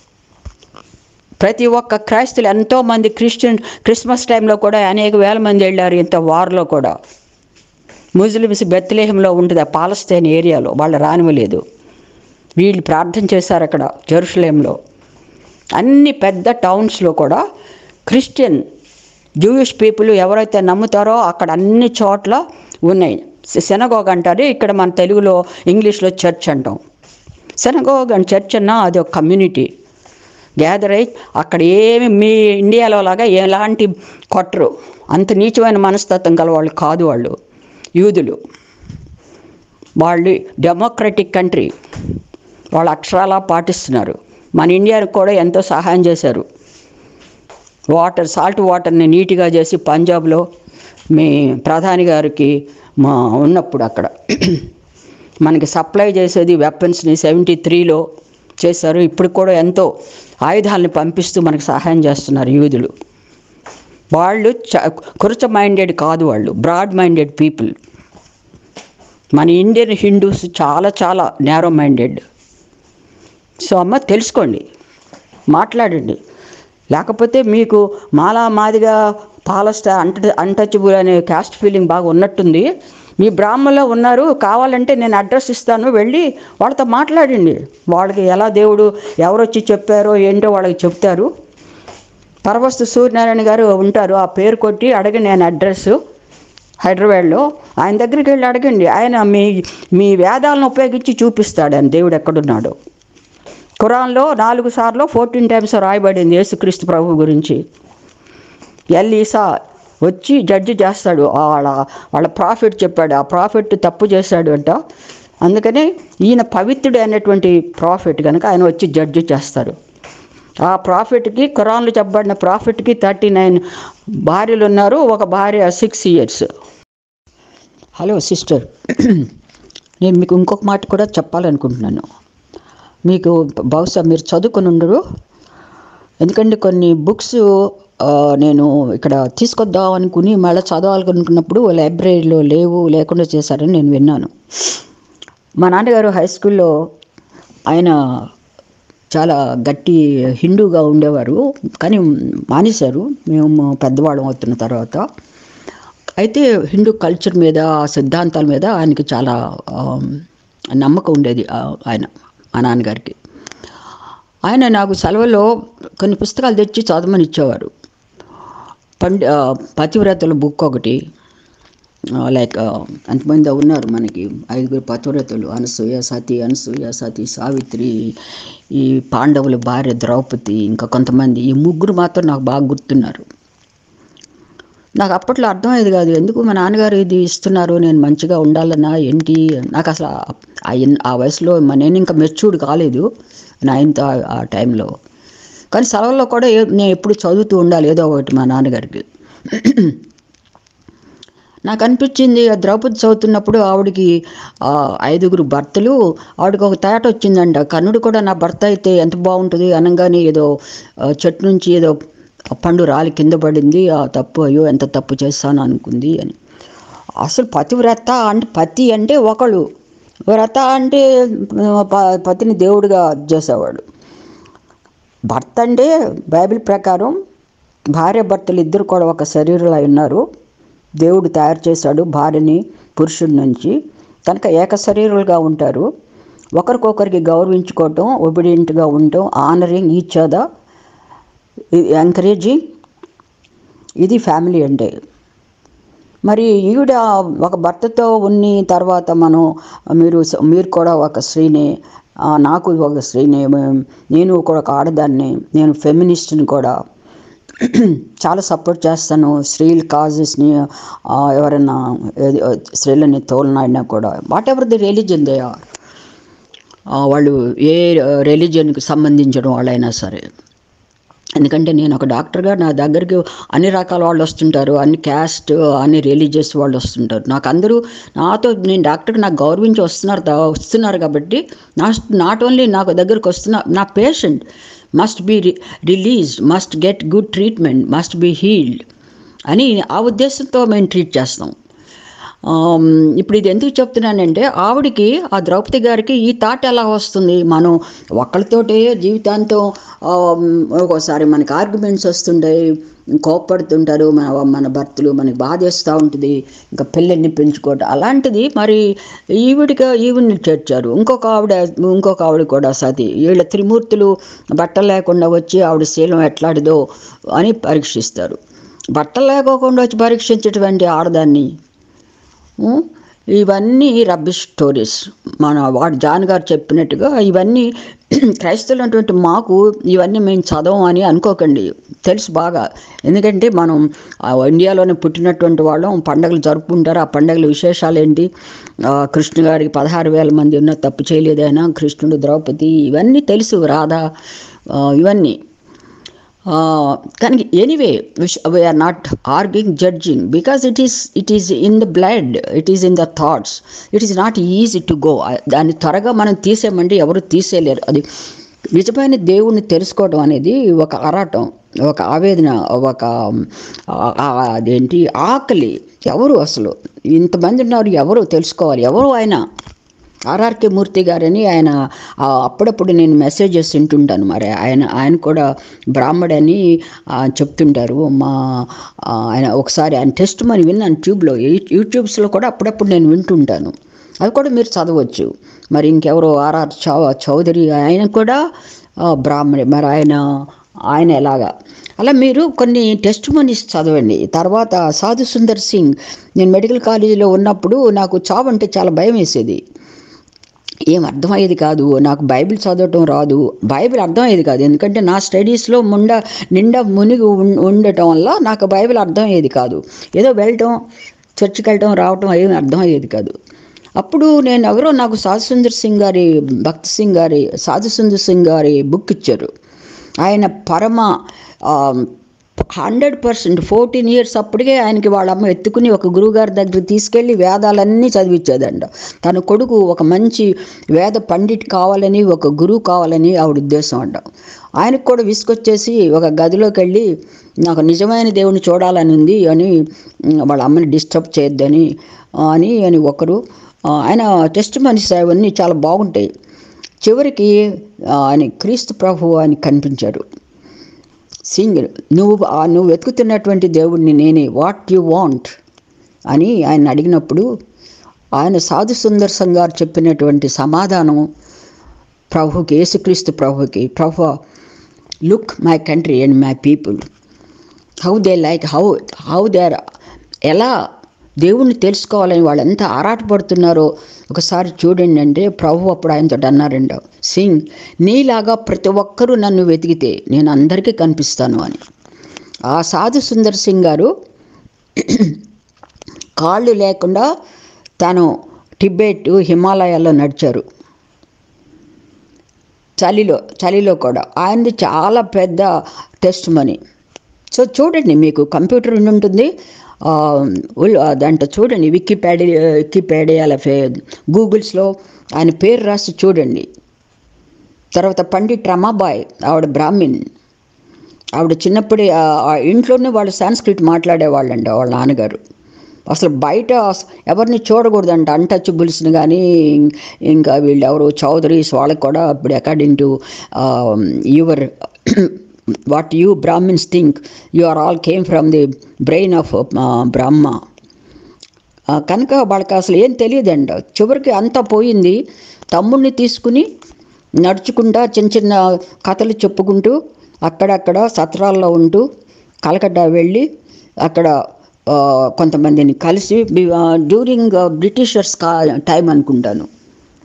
ప్రతి ఒక్క క్రైస్తులు ఎంతోమంది క్రిస్టియన్ క్రిస్మస్ టైంలో కూడా అనేక వేల మంది వెళ్ళారు ఇంత వార్లో కూడా ముస్లిమ్స్ బెత్లేహంలో ఉంటుంది ఆ పాలస్తీన్ ఏరియాలో వాళ్ళు రానివ్వలేదు వీళ్ళు ప్రార్థన చేశారు అక్కడ జెరూసలేంలో అన్ని పెద్ద టౌన్స్లో కూడా క్రిస్టియన్ జూయిష్ పీపుల్ ఎవరైతే నమ్ముతారో అక్కడ అన్ని చోట్ల ఉన్నాయి సెనగోగ్ అంటారు ఇక్కడ మన తెలుగులో ఇంగ్లీష్లో చర్చ్ అంటాం సెనగోగ్ అండ్ చర్చ్ అన్న అది ఒక కమ్యూనిటీ గ్యాదర్ అయి అక్కడ ఏమి మీ ఇండియాలో లాగా ఎలాంటి కొట్టరు అంత నీచమైన మనస్తత్వం గల వాళ్ళు కాదు వాళ్ళు యూదులు వాళ్ళు డెమోక్రటిక్ కంట్రీ వాళ్ళు అక్షరాలా పాటిస్తున్నారు మన ఇండియాకి కూడా ఎంతో సహాయం చేశారు వాటర్ సాల్ట్ వాటర్ని నీట్గా చేసి పంజాబ్లో మీ ప్రధాని గారికి మా ఉన్నప్పుడు అక్కడ మనకి సప్లై చేసేది వెపన్స్ని సెవెంటీ త్రీలో చేశారు ఇప్పుడు కూడా ఎంతో ఆయుధాలని పంపిస్తూ మనకు సహాయం చేస్తున్నారు యూదులు వాళ్ళు చ కురచ మైండెడ్ కాదు వాళ్ళు బ్రాడ్ మైండెడ్ పీపుల్ మన ఇండియన్ హిందూస్ చాలా చాలా నేరో మైండెడ్ సో అమ్మ తెలుసుకోండి మాట్లాడండి లేకపోతే మీకు మాలా మాదిగా పాలస్ట అంట అన్టచబుల్ అనే క్యాస్ట్ ఫీలింగ్ బాగా ఉన్నట్టుంది మీ బ్రాహ్మణలో ఉన్నారు కావాలంటే నేను అడ్రస్ ఇస్తాను వెళ్ళి వాళ్ళతో మాట్లాడండి వాళ్ళకి ఎలా దేవుడు ఎవరొచ్చి చెప్పారో ఏంటో వాళ్ళకి చెప్తారు పరవస్తు సూర్యనారాయణ గారు ఉంటారు ఆ పేరు కొట్టి అడగండి ఆయన అడ్రస్ హైదరాబాద్లో ఆయన దగ్గరికి వెళ్ళి అడగండి ఆయన మీ మీ వేదాలను ఉపయోగించి చూపిస్తాడు ఆయన దేవుడు ఎక్కడున్నాడో ఖురాన్లో నాలుగు సార్లు ఫోర్టీన్ టైమ్స్ రాయబడింది యేసుక్రీస్తు ప్రభు గురించి ఎల్లీసా వచ్చి జడ్జి చేస్తాడు వాళ్ళ వాళ్ళ ప్రాఫిట్ చెప్పాడు ఆ ప్రాఫిట్ తప్పు చేశాడు అంట అందుకని ఈయన పవిత్రుడు అనేటువంటి ప్రాఫిట్ కనుక ఆయన వచ్చి జడ్జి చేస్తారు ఆ ప్రాఫిట్కి ఖురాన్లో చెప్పబడిన ప్రాఫిట్కి థర్టీ నైన్ భార్యలు ఉన్నారు ఒక భార్య సిక్స్ ఇయర్స్ హలో సిస్టర్ నేను మీకు ఇంకొక మాట కూడా చెప్పాలనుకుంటున్నాను మీకు బహుశా మీరు చదువుకొని ఉండరు ఎందుకంటే కొన్ని బుక్స్ ఆ, నేను ఇక్కడ తీసుకొద్దాం అనుకుని మళ్ళీ చదవాలనుకున్నప్పుడు లైబ్రరీలో లేవు లేకుండా చేశారని నేను విన్నాను మా నాన్నగారు హై స్కూల్లో ఆయన చాలా గట్టి హిందూగా ఉండేవారు కానీ మానేశారు మేము పెద్దవాళ్ళం అవుతున్న తర్వాత అయితే హిందూ కల్చర్ మీద ఆ సిద్ధాంతాల మీద ఆయనకి చాలా ఆ, నమ్మకం ఉండేది ఆ, ఆయన మా నాన్నగారికి ఆయన నాకు సెలవులో కొన్ని పుస్తకాలు తెచ్చి చదవమని ఇచ్చేవారు పండి ఆ, పతివ్రతల బుక్ ఒకటి లైక్ ఎంతమంది ఉన్నారు మనకి ఐదుగురు పతివ్రతలు అనసూయ సతి అనసూయ సతి సావిత్రి ఈ పాండవుల భార్య ద్రౌపది ఇంకా కొంతమంది ఈ ముగ్గురు మాత్రం నాకు బాగా గుర్తున్నారు నాకు అప్పట్లో అర్థమయ్యేది కాదు ఎందుకు మా నాన్నగారు ఇది ఇస్తున్నారు నేను మంచిగా ఉండాలన్నా ఏంటి నాకు అసలు ఆ- ఆ ఎన్- ఆ వయసులో మ- నేను ఇంకా మెచ్యూర్డ్ కాలేదు నైన్త్ ఆ- ఆ టైంలో కానీ సెలవుల్లో కూడా ఏ- నేను ఎప్పుడు చదువుతూ ఉండాలి ఏదో ఒకటి మా నాన్నగారికి నాకు అనిపించింది ఆ ద్రౌపది చదువుతున్నప్పుడు ఆవిడకి ఆ, ఐదుగురు భర్తలు ఆవిడకి ఒక తేట వచ్చిందంట కర్ణుడు కూడా నా భర్త అయితే ఎంత బాగుంటుంది అనగానే ఏదో ఆ, చెట్టు నుంచి ఏదో పండు రాలి కింద పడింది ఆ తప్పు అయ్యో ఎంత తప్పు చేస్తాను అనుకుంది అని అసలు పతివ్రత అంటే పతి అంటే ఒకళ్ళు వ్రత అంటే ఆ, ప- పతిని దేవుడిగా చేసేవాడు భర్త అంటే బైబిల్ ప్రకారం భార్య భర్తలు ఇద్దరు కూడా ఒక శరీరంలో ఉన్నారు దేవుడు తయారు చేశాడు భార్యని పురుషుడి నుంచి కనుక ఏక శరీరులుగా ఉంటారు ఒకరికొకరికి గౌరవించుకోవటం ఒబిడియంట్గా ఉండటం ఆనరింగ్ ఈచ్ అదర్ ఎంకరేజింగ్ ఇది ఫ్యామిలీ అంటే మరి ఈవిడ ఒక భర్తతో ఉన్ని తర్వాత మనం మీరు మీరు కూడా ఒక స్త్రీనే ఆ, నాకు ఒక స్త్రీనే మే- నేను కూడా ఒక ఆడదాన్ని నేను ఫెమినిస్ట్ని కూడా చాలా సపోర్ట్ చేస్తాను స్త్రీల కాజెస్ని ఎవరైనా ఏది, స్త్రీలని తోలనాడినా కూడా whatever the religion they are వాళ్ళు ఏ రిలీజియన్కి సంబంధించిన వాళ్ళైనా సరే ఎందుకంటే నేను ఒక డాక్టర్గా నా దగ్గరికి అన్ని రకాల వాళ్ళు వస్తుంటారు అన్ని క్యాస్ట్ అన్ని రిలీజియస్ వాళ్ళు వస్తుంటారు నాకు అందరూ నాతో నేను డాక్టర్కి నాకు గౌరవించి వస్తున్నారు దా- వస్తున్నారు కాబట్టి నా నాట్ ఓన్లీ నాకు దగ్గరికి వస్తున్న నా patient must be released must get good treatment must be healed అని ఆ ఉద్దేశంతో మేము ట్రీట్ చేస్తాం ఆమ్, ఇప్పుడు ఇది ఎందుకు చెప్తున్నానంటే ఆవిడికి ఆ ద్రౌపది గారికి ఈ థాట్ ఎలా వస్తుంది మనం ఒక్కరితోటే జీవితాంతం ఆమ్, ఒక్కోసారి మనకి ఆర్గ్యుమెంట్స్ వస్తుంటాయి కోప్పడుతుంటారు మన మన భర్తలు మనకి బాధేస్తూ ఉంటుంది ఇంకా పిల్లల్ని పెంచుకోవటం అలాంటిది మరి ఈవిడిగా ఈవిడిని చేర్చారు ఇంకొక ఆవిడ ఇంకొక ఆవిడ కూడా సతి వీళ్ళ త్రిమూర్తులు బట్టలు లేకుండా వచ్చి ఆవిడ శీలం ఎట్లాడిదో అని పరీక్షిస్తారు బట్టలు లేకోకుండా వచ్చి పరీక్షించేటువంటి ఆడదాన్ని ఉం? ఇవన్నీ రబ్బిష్ స్టోరీస్ మన వాడు జాన్ గారు చెప్పినట్టుగా ఇవన్నీ క్రైస్తవులు అటువంటి మాకు ఇవన్నీ మేము చదవం అని అనుకోకండి తెలుసు బాగా ఎందుకంటే మనం ఆ ఇండియాలోనే పుట్టినటువంటి వాళ్ళం పండగలు జరుపుకుంటారు ఆ పండగల విశేషాలు ఏంటి ఆ, కృష్ణ గారికి పదహారు వేల మంది ఉన్న తప్పు చేయలేదైనా కృష్ణుడు ద్రౌపది ఇవన్నీ తెలుసు రాధా ఆ, ఇవన్నీ కానీ anyway we are not arguing judging because it is it is in the blood it is in the thoughts it is not easy to go దాన్ని త్వరగా మనం తీసేయమంటే ఎవరు తీసేయలేరు అది నిజమైన దేవుణ్ణి తెలుసుకోవడం అనేది ఒక ఆరాటం ఒక ఆవేదన ఒక ఆ- ఆ- అదేంటి ఆకలి ఎవరు అసలు ఇంతమంది ఉన్నారు ఎవరు తెలుసుకోవాలి ఎవరు ఆయన ఆర్ఆర్కే మూర్తి గారని ఆయన ఆ, అప్పుడప్పుడు నేను మెసేజెస్ వింటుంటాను మరి ఆయన ఆయన కూడా బ్రాహ్మడని ఆ, చెప్తుంటారు మా ఆ, ఆయన ఒకసారి ఆయన టెస్ట్ మని విన్నాను ట్యూబ్లో యూట్యూబ్స్లో కూడా అప్పుడప్పుడు నేను వింటుంటాను అది కూడా మీరు చదవచ్చు మరి ఇంకెవరో ఆర్ఆర్ చౌ చౌదరి ఆయన కూడా ఆ, బ్రాహ్మణి మరి ఆయన ఆయన ఎలాగా అలా మీరు కొన్ని టెస్ట్ మనీస్ చదవండి తర్వాత సాధు సుందర్ సింగ్ నేను మెడికల్ కాలేజీలో ఉన్నప్పుడు నాకు చావు అంటే చాలా భయం వేసేది ఏం అర్థమయ్యేది కాదు నాకు బైబిల్ చదవటం రాదు బైబిల్ అర్థమయ్యేది కాదు ఎందుకంటే నా స్టడీస్లో ముండ నిండా మునిగి ఉం- ఉండటం వల్ల నాకు బైబిల్ అర్థమయ్యేది కాదు ఏదో వెళ్ళటం చర్చికి వెళ్ళటం రావటం ఏమీ అర్థమయ్యేది కాదు అప్పుడు నేను ఎవరో నాకు సాధు సుందర్ సింగ్ గారి భక్త్ సింగ్ గారి సాధు సుందర్ సింగ్ గారి బుక్ ఇచ్చారు ఆయన పరమ హండ్రెడ్ పర్సెంట్ ఫోర్టీన్ ఇయర్స్ అప్పటికే ఆయనకి వాళ్ళ అమ్మ ఎత్తుకుని ఒక గురువుగారి దగ్గర తీసుకెళ్ళి వేదాలన్నీ చదివించేదంట తన కొడుకు ఒక మంచి వేద పండిట్ కావాలని ఒక గురువు కావాలని ఆవిడ ఉద్దేశం అంట ఆయనకు కూడా విసుకొచ్చేసి ఒక గదిలోకి వెళ్ళి నాకు నిజమైన దేవుని చూడాలని ఉంది అని ఉమ్, వాళ్ళ అమ్మని డిస్టర్బ్ చేయొద్దని ఆ, అని అని ఒకరు ఆ, ఆయన టెస్ట్ మనిషి అవన్నీ చాలా బాగుంటాయి చివరికి ఆ, ఆయన క్రీస్తు ప్రభు అని కనిపించారు సింగ్ నువ్వు ఆ నువ్వు వెతుకుతున్నటువంటి దేవుడిని నేనే వాట్ యు వాంట్ అని ఆయన అడిగినప్పుడు ఆయన సాధు సుందర్ సంగ్ గారు చెప్పినటువంటి సమాధానం ప్రభుకి యేసుక్రీస్తు ప్రభుకి ప్రభు look my country and my people how they like how how they are ఎలా దేవుణ్ణి తెలుసుకోవాలని వాళ్ళు ఎంత ఆరాటపడుతున్నారో ఒకసారి చూడండి అంటే ప్రభు అప్పుడు ఆయనతో అన్నారంట సింగ్ నీలాగా ప్రతి ఒక్కరూ నన్ను వెతికితే నేను అందరికీ కనిపిస్తాను అని ఆ సాధు సుందర్ సింగ్ గారు కాళ్ళు లేకుండా తను టిబెట్ హిమాలయాల్లో నడిచారు చలిలో చలిలో కూడా ఆయనది చాలా పెద్ద టెస్ట్ మనీ సో చూడండి మీకు కంప్యూటర్ ఉండి ఉంటుంది ఆ, ఉల్- ఆ, దాంట్లో చూడండి వికీపీడియా వికీపీడియా లేకపోతే గూగుల్స్లో ఆయన పేరు రాసి చూడండి తర్వాత పండిట్ రమాబాయ్ ఆవిడ బ్రాహ్మిన్ ఆవిడ చిన్నప్పుడే ఆ- ఆ ఇంట్లోనే వాళ్ళు సాంస్క్రిట్ మాట్లాడేవాళ్ళండి వాళ్ళ నాన్నగారు అసలు బయట అస- ఎవరిని చూడకూడదంట అన్టచబుల్స్ని కానీ ఇంకా వీళ్ళు ఎవరు చౌదరీస్ వాళ్ళకి కూడా ఇప్పుడు according to your what you Brahmins think you are all came from the brain of Brahma ఆ, కనుక వాళ్ళకి అసలు ఏం తెలియదంట చివరికి అంతా పోయింది తమ్ముడిని తీసుకుని నడుచుకుంటా చిన్న చిన్న కథలు చెప్పుకుంటూ అక్కడక్కడ సత్రాల్లో ఉంటూ కలకట్టా వెళ్ళి అక్కడ ఆ, కొంతమందిని కలిసి డ్యూరింగ్ బ్రిటిషర్స్ కా టైం అనుకుంటాను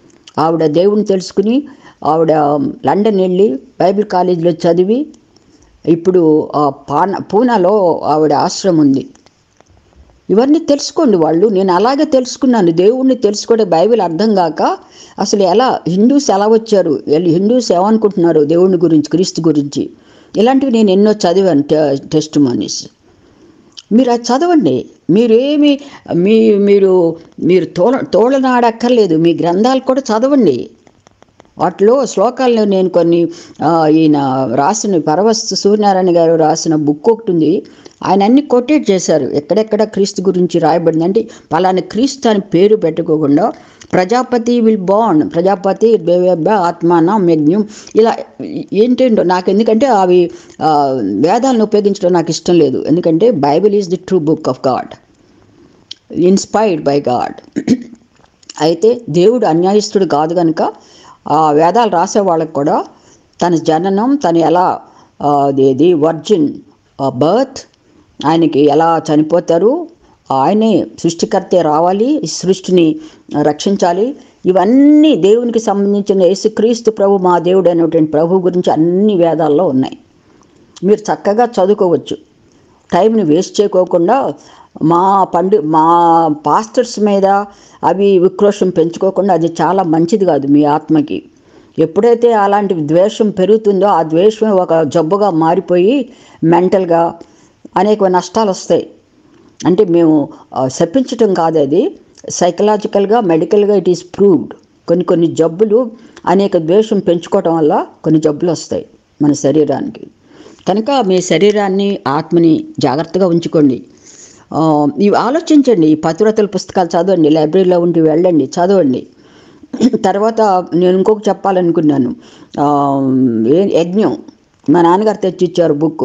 ఆవిడ దేవుని తెలుసుకుని ఆవిడ లండన్ వెళ్ళి బైబిల్ కాలేజీలో చదివి ఇప్పుడు ఆ పాన పూనాలో ఆవిడ ఆశ్రమం ఉంది ఇవన్నీ తెలుసుకోండి వాళ్ళు నేను అలాగే తెలుసుకున్నాను దేవుణ్ణి తెలుసుకోవడం బైబిల్ అర్థం కాక అసలు ఎలా హిందూస్ ఎలా వచ్చారు వీళ్ళు హిందూస్ ఏమనుకుంటున్నారు దేవుని గురించి క్రీస్తు గురించి ఇలాంటివి నేను ఎన్నో చదివాను టెస్ట్ మనీస్ మీరు అది చదవండి మీరేమి మీ మీరు మీరు తోల తోళనాడక్కర్లేదు మీ గ్రంథాలు కూడా చదవండి వాటిలో శ్లోకాల్లో నేను కొన్ని ఆ, ఈయన రాసిన పరవస్తు సూర్యనారాయణ గారు రాసిన బుక్ ఒకటి ఉంది ఆయన అన్ని కొటేట్ చేశారు ఎక్కడెక్కడ క్రీస్తు గురించి రాయబడింది అంటే పలానా క్రీస్తు అని పేరు పెట్టుకోకుండా ప్రజాపతి విల్ బాండ్ ప్రజాపతి బేబ ఆత్మాన యజ్ఞం ఇలా ఏంటేంటో నాకు ఎందుకంటే అవి ఆ, వేదాలను ఉపయోగించడం నాకు ఇష్టం లేదు ఎందుకంటే Bible is the true book of God inspired by God అయితే దేవుడు అన్యాయస్తుడు కాదు కనుక ఆ వేదాలు రాసే వాళ్ళకి కూడా తన జననం తను ఎలా ఆ, అదేది వర్జిన్ బర్త్ ఆయనకి ఎలా చనిపోతారు ఆయనే సృష్టికర్తే రావాలి ఈ సృష్టిని రక్షించాలి ఇవన్నీ దేవునికి సంబంధించిన యేసుక్రీస్తు ప్రభు మా దేవుడు అనేటువంటి ప్రభు గురించి అన్ని వేదాల్లో ఉన్నాయి మీరు చక్కగా చదువుకోవచ్చు టైంని వేస్ట్ చేయకోకుండా మా పండు మా పాస్టర్స్ మీద అవి విక్రోషం పెంచుకోకుండా అది చాలా మంచిది కాదు మీ ఆత్మకి ఎప్పుడైతే అలాంటి ద్వేషం పెరుగుతుందో ఆ ద్వేషమే ఒక జబ్బుగా మారిపోయి మెంటల్గా అనేక నష్టాలు వస్తాయి అంటే మేము ఆ, శపించటం కాదు అది సైకలాజికల్గా మెడికల్గా ఇట్ ఈస్ ప్రూవ్డ్ కొన్ని కొన్ని జబ్బులు అనేక ద్వేషం పెంచుకోవటం వల్ల కొన్ని జబ్బులు వస్తాయి మన శరీరానికి కనుక మీ శరీరాన్ని ఆత్మని జాగ్రత్తగా ఉంచుకోండి ఆ, ఇవి ఆలోచించండి ఈ పతివ్రతల పుస్తకాలు చదవండి లైబ్రరీలో ఉండి వెళ్ళండి చదవండి తర్వాత నేను ఇంకొక చెప్పాలనుకున్నాను ఆ, ఏ- యజ్ఞం మా నాన్నగారు తెచ్చిచ్చారు బుక్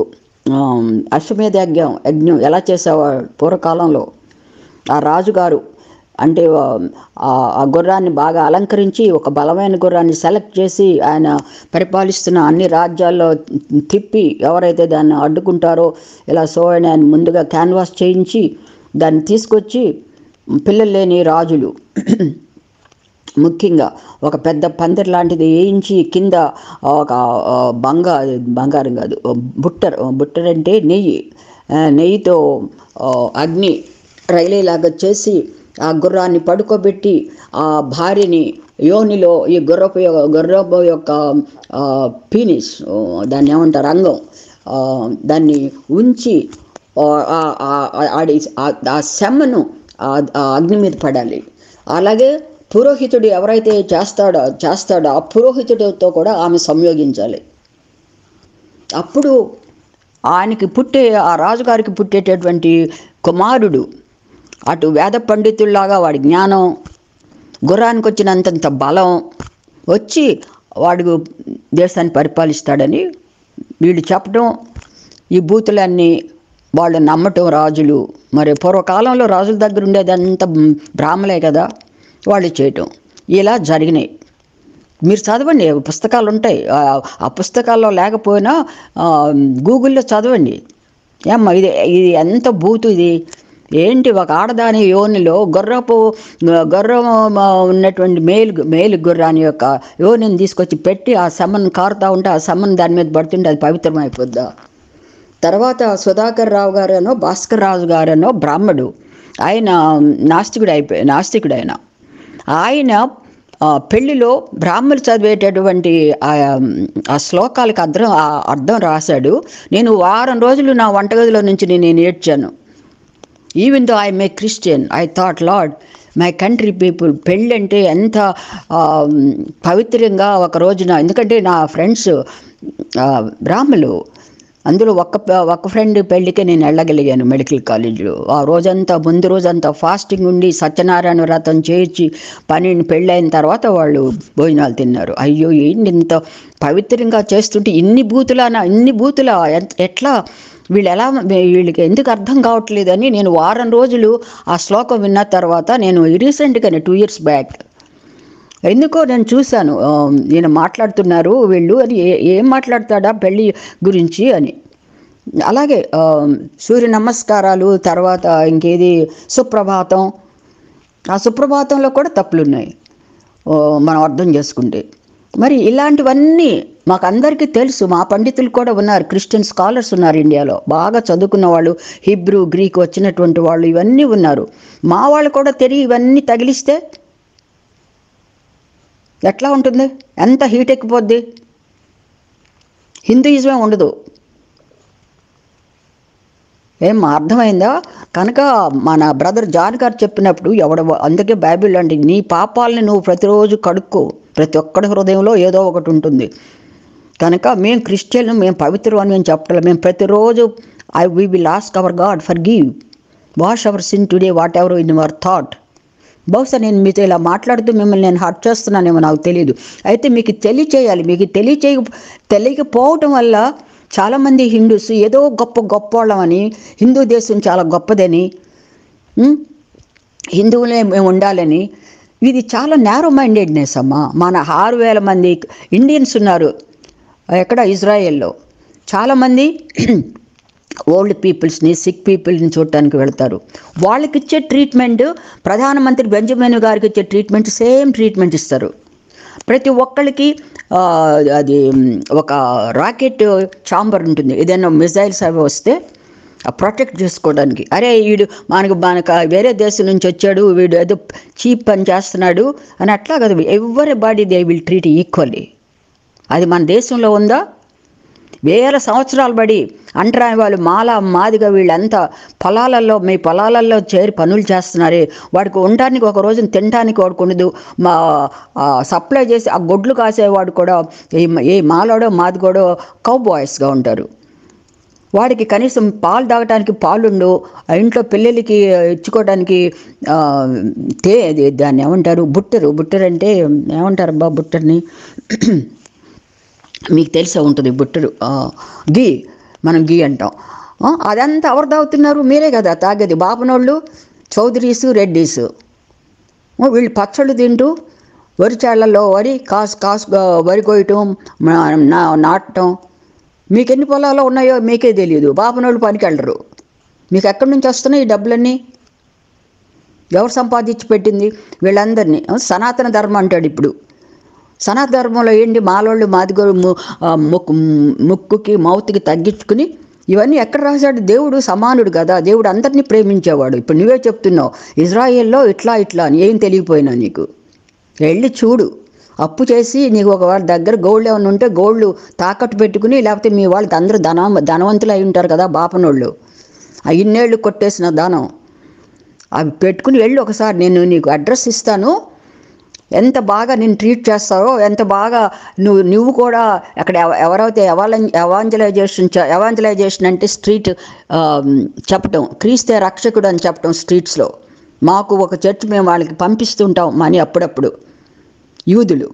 అశ్వమేధ యజ్ఞం యజ్ఞం ఎలా చేసేవాడు పూర్వకాలంలో ఆ రాజుగారు అంటే ఆ ఆ గుర్రాన్ని బాగా అలంకరించి ఒక బలమైన గుర్రాన్ని సెలెక్ట్ చేసి ఆయన పరిపాలిస్తున్న అన్ని రాజ్యాల్లో తిప్పి ఎవరైతే దాన్ని అడ్డుకుంటారో ఇలా సో అని ఆయన ముందుగా క్యాన్వాస్ చేయించి దాన్ని తీసుకొచ్చి పిల్లలు లేని రాజులు ముఖ్యంగా ఒక పెద్ద పందిరి లాంటిది వేయించి కింద ఒక ఆ, బంగారు బంగారం కాదు బుట్టర్ బుట్టర్ అంటే నెయ్యి ఆ, నెయ్యితో ఆ, అగ్ని రైలేలాగా చేసి ఆ గుర్రాన్ని పడుకోబెట్టి ఆ భార్యని యోనిలో ఈ గుర్రపు యొ- గుర్రపు యొక్క ఆ, పీనిస్ ఓ, దాన్ని ఏమంటారు అంగం ఆ, దాన్ని ఉంచి ఆ, ఆ- ఆ- ఆ- ఆడి ఆ- ఆ సెమ్మను ఆ ఆ అగ్ని మీద పడాలి అలాగే పురోహితుడు ఎవరైతే చేస్తాడో చేస్తాడో ఆ పురోహితుడితో కూడా ఆమె సంయోగించాలి అప్పుడు ఆయనకి పుట్టే ఆ రాజుగారికి పుట్టేటటువంటి కుమారుడు అటు వేద పండితుల్లాగా వాడి జ్ఞానం గుర్రానికి వచ్చినంతంత బలం వచ్చి వాడు దేశాన్ని పరిపాలిస్తాడని వీళ్ళు చెప్పడం ఈ బూతులన్నీ వాళ్ళు నమ్మటం రాజులు మరి పూర్వకాలంలో రాజుల దగ్గర ఉండేదంతా బ్రాహ్మలే కదా వాళ్ళు చేయటం ఇలా జరిగినాయి మీరు చదవండి పుస్తకాలు ఉంటాయి ఆ ఆ పుస్తకాల్లో లేకపోయినా ఆ, గూగుల్లో చదవండి ఏమ్మా ఇది ఇది ఎంత బూతు ఇది ఏంటి ఒక ఆడదాని యోనిలో గుర్రపు గుర్రం ఆ, ఉన్నటువంటి మేలు మేలు గుర్రాని యొక్క యోనిని తీసుకొచ్చి పెట్టి ఆ సమ్మన్ కారుతా ఉంటే ఆ సమ్మన్ దాని మీద పడుతుంటే అది పవిత్రమైపోద్దా తర్వాత సుధాకర్ రావు గారనో భాస్కర్ రాజు గారనో బ్రాహ్మడు ఆయన నాస్తికుడు అయిపోయి నాస్తికుడు ఆయన ఆయన ఆ, పెళ్లిలో బ్రాహ్మణులు చదివేటటువంటి ఆ ఆ శ్లోకాలకు అర్థం ఆ అర్థం రాశాడు నేను వారం రోజులు నా వంటగదిలో నుంచి నేను నేర్చాను even though I may Christian I thought Lord my country people పెళ్ళి అంటే ఎంత ఆ, పవిత్రంగా ఒక రోజున ఎందుకంటే నా ఫ్రెండ్స్ బ్రాహ్మలు అందులో ఒక్క ఒక్క ఫ్రెండ్ పెళ్ళికే నేను వెళ్ళగలిగాను మెడికల్ కాలేజీలో ఆ రోజంతా ముందు రోజంతా ఫాస్టింగ్ ఉండి సత్యనారాయణ వ్రతం చేయించి పన్నెండు పెళ్ళైన తర్వాత వాళ్ళు భోజనాలు తిన్నారు అయ్యో ఏంటి ఇంత పవిత్రంగా చేస్తుంటే ఇన్ని బూతులానా ఇన్ని బూతులా ఎట్- ఎట్లా వీళ్ళు ఎలా వీళ్ళకి ఎందుకు అర్థం కావట్లేదని నేను వారం రోజులు ఆ శ్లోకం విన్న తర్వాత నేను రీసెంట్గానే టూ ఇయర్స్ బ్యాక్ ఎందుకో నేను చూశాను ఆ, ఈయన మాట్లాడుతున్నారు వీళ్ళు అని ఏ- ఏం మాట్లాడతాడా పెళ్ళి గురించి అని అలాగే ఆ, సూర్య నమస్కారాలు తర్వాత ఇంకేది సుప్రభాతం ఆ సుప్రభాతంలో కూడా తప్పులున్నాయి ఓ, మనం అర్థం చేసుకుంటే మరి ఇలాంటివన్నీ మాకు అందరికీ తెలుసు మా పండితులు కూడా ఉన్నారు క్రిస్టియన్ స్కాలర్స్ ఉన్నారు ఇండియాలో బాగా చదువుకున్న వాళ్ళు హిబ్రూ గ్రీక్ వచ్చినటువంటి వాళ్ళు ఇవన్నీ ఉన్నారు మా వాళ్ళు కూడా తెలియ ఇవన్నీ తగిలిస్తే ఎట్లా ఉంటుంది ఎంత హీట్ ఎక్కిపోద్ది హిందూయిజమే ఉండదు ఏం అర్థమైందా కనుక మన బ్రదర్ జాన్ గారు చెప్పినప్పుడు ఎవడ అందుకే బైబిల్ అంటే నీ పాపాలని నువ్వు ప్రతిరోజు కడుక్కో ప్రతి ఒక్కడి హృదయంలో ఏదో ఒకటి ఉంటుంది కనుక మేము క్రిస్టియన్ మేము పవిత్రం అని మేము చెప్పడం మేము ప్రతిరోజు I we will ask our God for give wash our sin today whatever in our thought బహుశా నేను మీతో ఇలా మాట్లాడుతూ మిమ్మల్ని నేను హర్ట్ చేస్తున్నానేమో నాకు తెలియదు అయితే మీకు తెలియచేయాలి మీకు తెలియచేయ తెలియకపోవటం వల్ల చాలామంది హిందూస్ ఏదో గొప్ప గొప్ప వాళ్ళమని హిందూ దేశం చాలా గొప్పదని ఉం? హిందువులే మేము ఉండాలని ఇది చాలా నేరో మైండెడ్నెస్ అమ్మా మన ఆరు వేల మంది ఇండియన్స్ ఉన్నారు ఎక్కడ ఇజ్రాయెల్లో చాలామంది ఓల్డ్ పీపుల్స్ని సిక్ పీపుల్ని చూడటానికి వెళ్తారు వాళ్ళకి ఇచ్చే ట్రీట్మెంట్ ప్రధానమంత్రి బెంజమిన్ గారికి ఇచ్చే ట్రీట్మెంట్ సేమ్ ట్రీట్మెంట్ ఇస్తారు ప్రతి ఒక్కరికి ఆ, అది మ్, ఒక రాకెట్ చాంబర్ ఉంటుంది ఏదైనా మిజైల్స్ అవి వస్తే ప్రొటెక్ట్ చేసుకోవడానికి అరే వీడు మనకు మనకు వేరే దేశం నుంచి వచ్చాడు వీడు ఏదో చీప్ పని చేస్తున్నాడు అని అట్లా కదా ఎవరి body they will treat equally అది మన దేశంలో ఉందా వేల సంవత్సరాలు బడి అంటరాని వాళ్ళు మాల మాదిగా వీళ్ళంతా పొలాలలో మీ పొలాలలో చేరి పనులు చేస్తున్నారే వాడికి ఉండటానికి ఒక రోజున తినడానికి వాడికి ఉండదు మా సప్లై చేసి ఆ గొడ్లు కాసేవాడు కూడా ఏ ఏ మాలోడో మాదిగోడో కౌ బాయ్స్గా ఉంటారు వాడికి కనీసం పాలు తాగటానికి పాలుండు ఆ ఇంట్లో పిల్లలకి ఇచ్చుకోవడానికి ఆ, తే అది దాన్ని ఏమంటారు బుట్టరు బుట్టరు అంటే ఏమంటారు అబ్బా బుట్టర్ని మీకు తెలిసే ఉంటుంది బుట్టరు ఆ, గీ మనం గీ అంటాం ఆ, అదంతా ఎవరు తాగుతున్నారు మీరే కదా తాగేది బాపనోళ్ళు చౌదరీసు రెడ్డీసు ఓ, వీళ్ళు పచ్చళ్ళు తింటూ వరి చాళ్ళల్లో వరి కాసు కాసు వరి కోయటం నా- నా- నాటటం మీకు ఎన్ని పొలాలు ఉన్నాయో మీకే తెలియదు బాపనోళ్ళు పనికి వెళ్ళరు మీకు ఎక్కడి నుంచి వస్తున్నాయి ఈ డబ్బులన్నీ ఎవరు సంపాదించి పెట్టింది వీళ్ళందరినీ ఆ, సనాతన ధర్మం అంటాడు ఇప్పుడు సనాతన ధర్మంలో ఏంటి మాలోళ్ళు మాదిగో ము- ఆ, ముక్కు ముక్కుకి మౌత్కి తగ్గించుకుని ఇవన్నీ ఎక్కడ రాశాడు దేవుడు సమానుడు కదా దేవుడు అందరినీ ప్రేమించేవాడు ఇప్పుడు నువ్వే చెప్తున్నావు ఇజ్రాయెల్లో ఇట్లా ఇట్లా అని ఏం తెలియపోయినా నీకు వెళ్ళి చూడు అప్పు చేసి నీకు ఒక వాళ్ళ దగ్గర గోల్డ్ ఏమైనా ఉంటే గోల్డ్ తాకట్టు పెట్టుకుని లేకపోతే మీ వాళ్ళకి అందరూ ధన ధనవంతులు అయి ఉంటారు కదా బాపనోళ్ళు ఆ ఇన్నేళ్ళు కొట్టేసిన ధనం అవి పెట్టుకుని వెళ్ళి ఒకసారి నేను నీకు అడ్రస్ ఇస్తాను ఎంత బాగా నేను ట్రీట్ చేస్తారో ఎంత బాగా నువ్వు నువ్వు కూడా అక్కడ ఎవ- ఎవరైతే ఎవాల ఎవాంజలైజేషన్ చ- ఎవాంజలైజేషన్ అంటే స్ట్రీట్ ఆ, చెప్పటం క్రీస్తే రక్షకుడు అని చెప్పటం స్ట్రీట్స్లో మాకు ఒక చర్చ్ మేము వాళ్ళకి పంపిస్తుంటాం మనీ అప్పుడప్పుడు యూదులు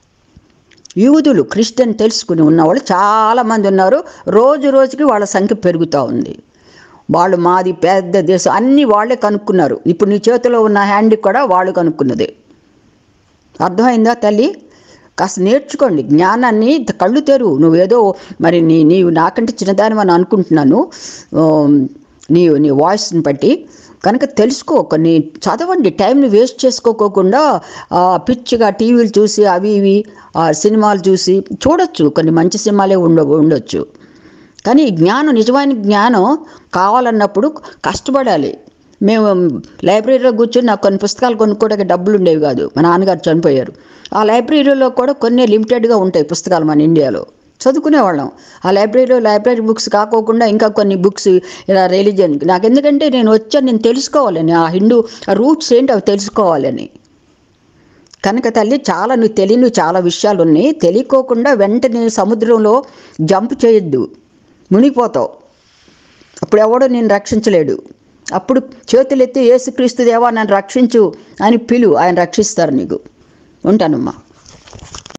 యూదులు క్రిస్టియన్ తెలుసుకుని ఉన్నవాళ్ళు చాలామంది ఉన్నారు రోజు రోజుకి వాళ్ళ సంఖ్య పెరుగుతూ ఉంది వాళ్ళు మాది పెద్ద దేశం అన్నీ వాళ్ళే కనుక్కున్నారు ఇప్పుడు నీ చేతిలో ఉన్న హ్యాండ్ కూడా వాళ్ళు కనుక్కున్నదే అర్థమైందా తల్లి కాస్త నేర్చుకోండి జ్ఞానాన్ని త- కళ్ళు తెరువు నువ్వేదో మరి నీ నీవు నాకంటే చిన్నదానివని అనుకుంటున్నాను ఆ, నీ నీ వాయిస్ని బట్టి కనుక తెలుసుకో కొన్ని చదవండి టైంని వేస్ట్ చేసుకోకోకుండా ఆ, పిచ్చిగా టీవీలు చూసి అవి ఇవి ఆ, సినిమాలు చూసి చూడొచ్చు కొన్ని మంచి సినిమాలే ఉండ ఉండొచ్చు కానీ ఈ జ్ఞానం నిజమైన జ్ఞానం కావాలన్నప్పుడు కష్టపడాలి మేము లైబ్రరీలో కూర్చొని నాకు కొన్ని పుస్తకాలు కొనుక్కోవడానికి డబ్బులు ఉండేవి కాదు మా నాన్నగారు చనిపోయారు ఆ లైబ్రరీలో కూడా కొన్ని లిమిటెడ్గా ఉంటాయి పుస్తకాలు మన ఇండియాలో చదువుకునేవాళ్ళం ఆ లైబ్రరీలో లైబ్రరీ బుక్స్ కాకోకుండా ఇంకా కొన్ని బుక్స్ ఇలా రిలీజియన్ నాకు ఎందుకంటే నేను వచ్చాను నేను తెలుసుకోవాలని ఆ హిందూ ఆ రూట్స్ ఏంటి అవి తెలుసుకోవాలని కనుక తల్లి చాలా నువ్వు తెలియని చాలా విషయాలు ఉన్నాయి తెలియకోకుండా వెంటనే సముద్రంలో జంప్ చేయొద్దు మునిగిపోతావు అప్పుడు ఎవడో నేను రక్షించలేడు అప్పుడు చేతులెత్తి యేసుక్రీస్తు దేవా నన్ను రక్షించు అని పిలు ఆయన రక్షిస్తారు నీకు ఉంటానమ్మా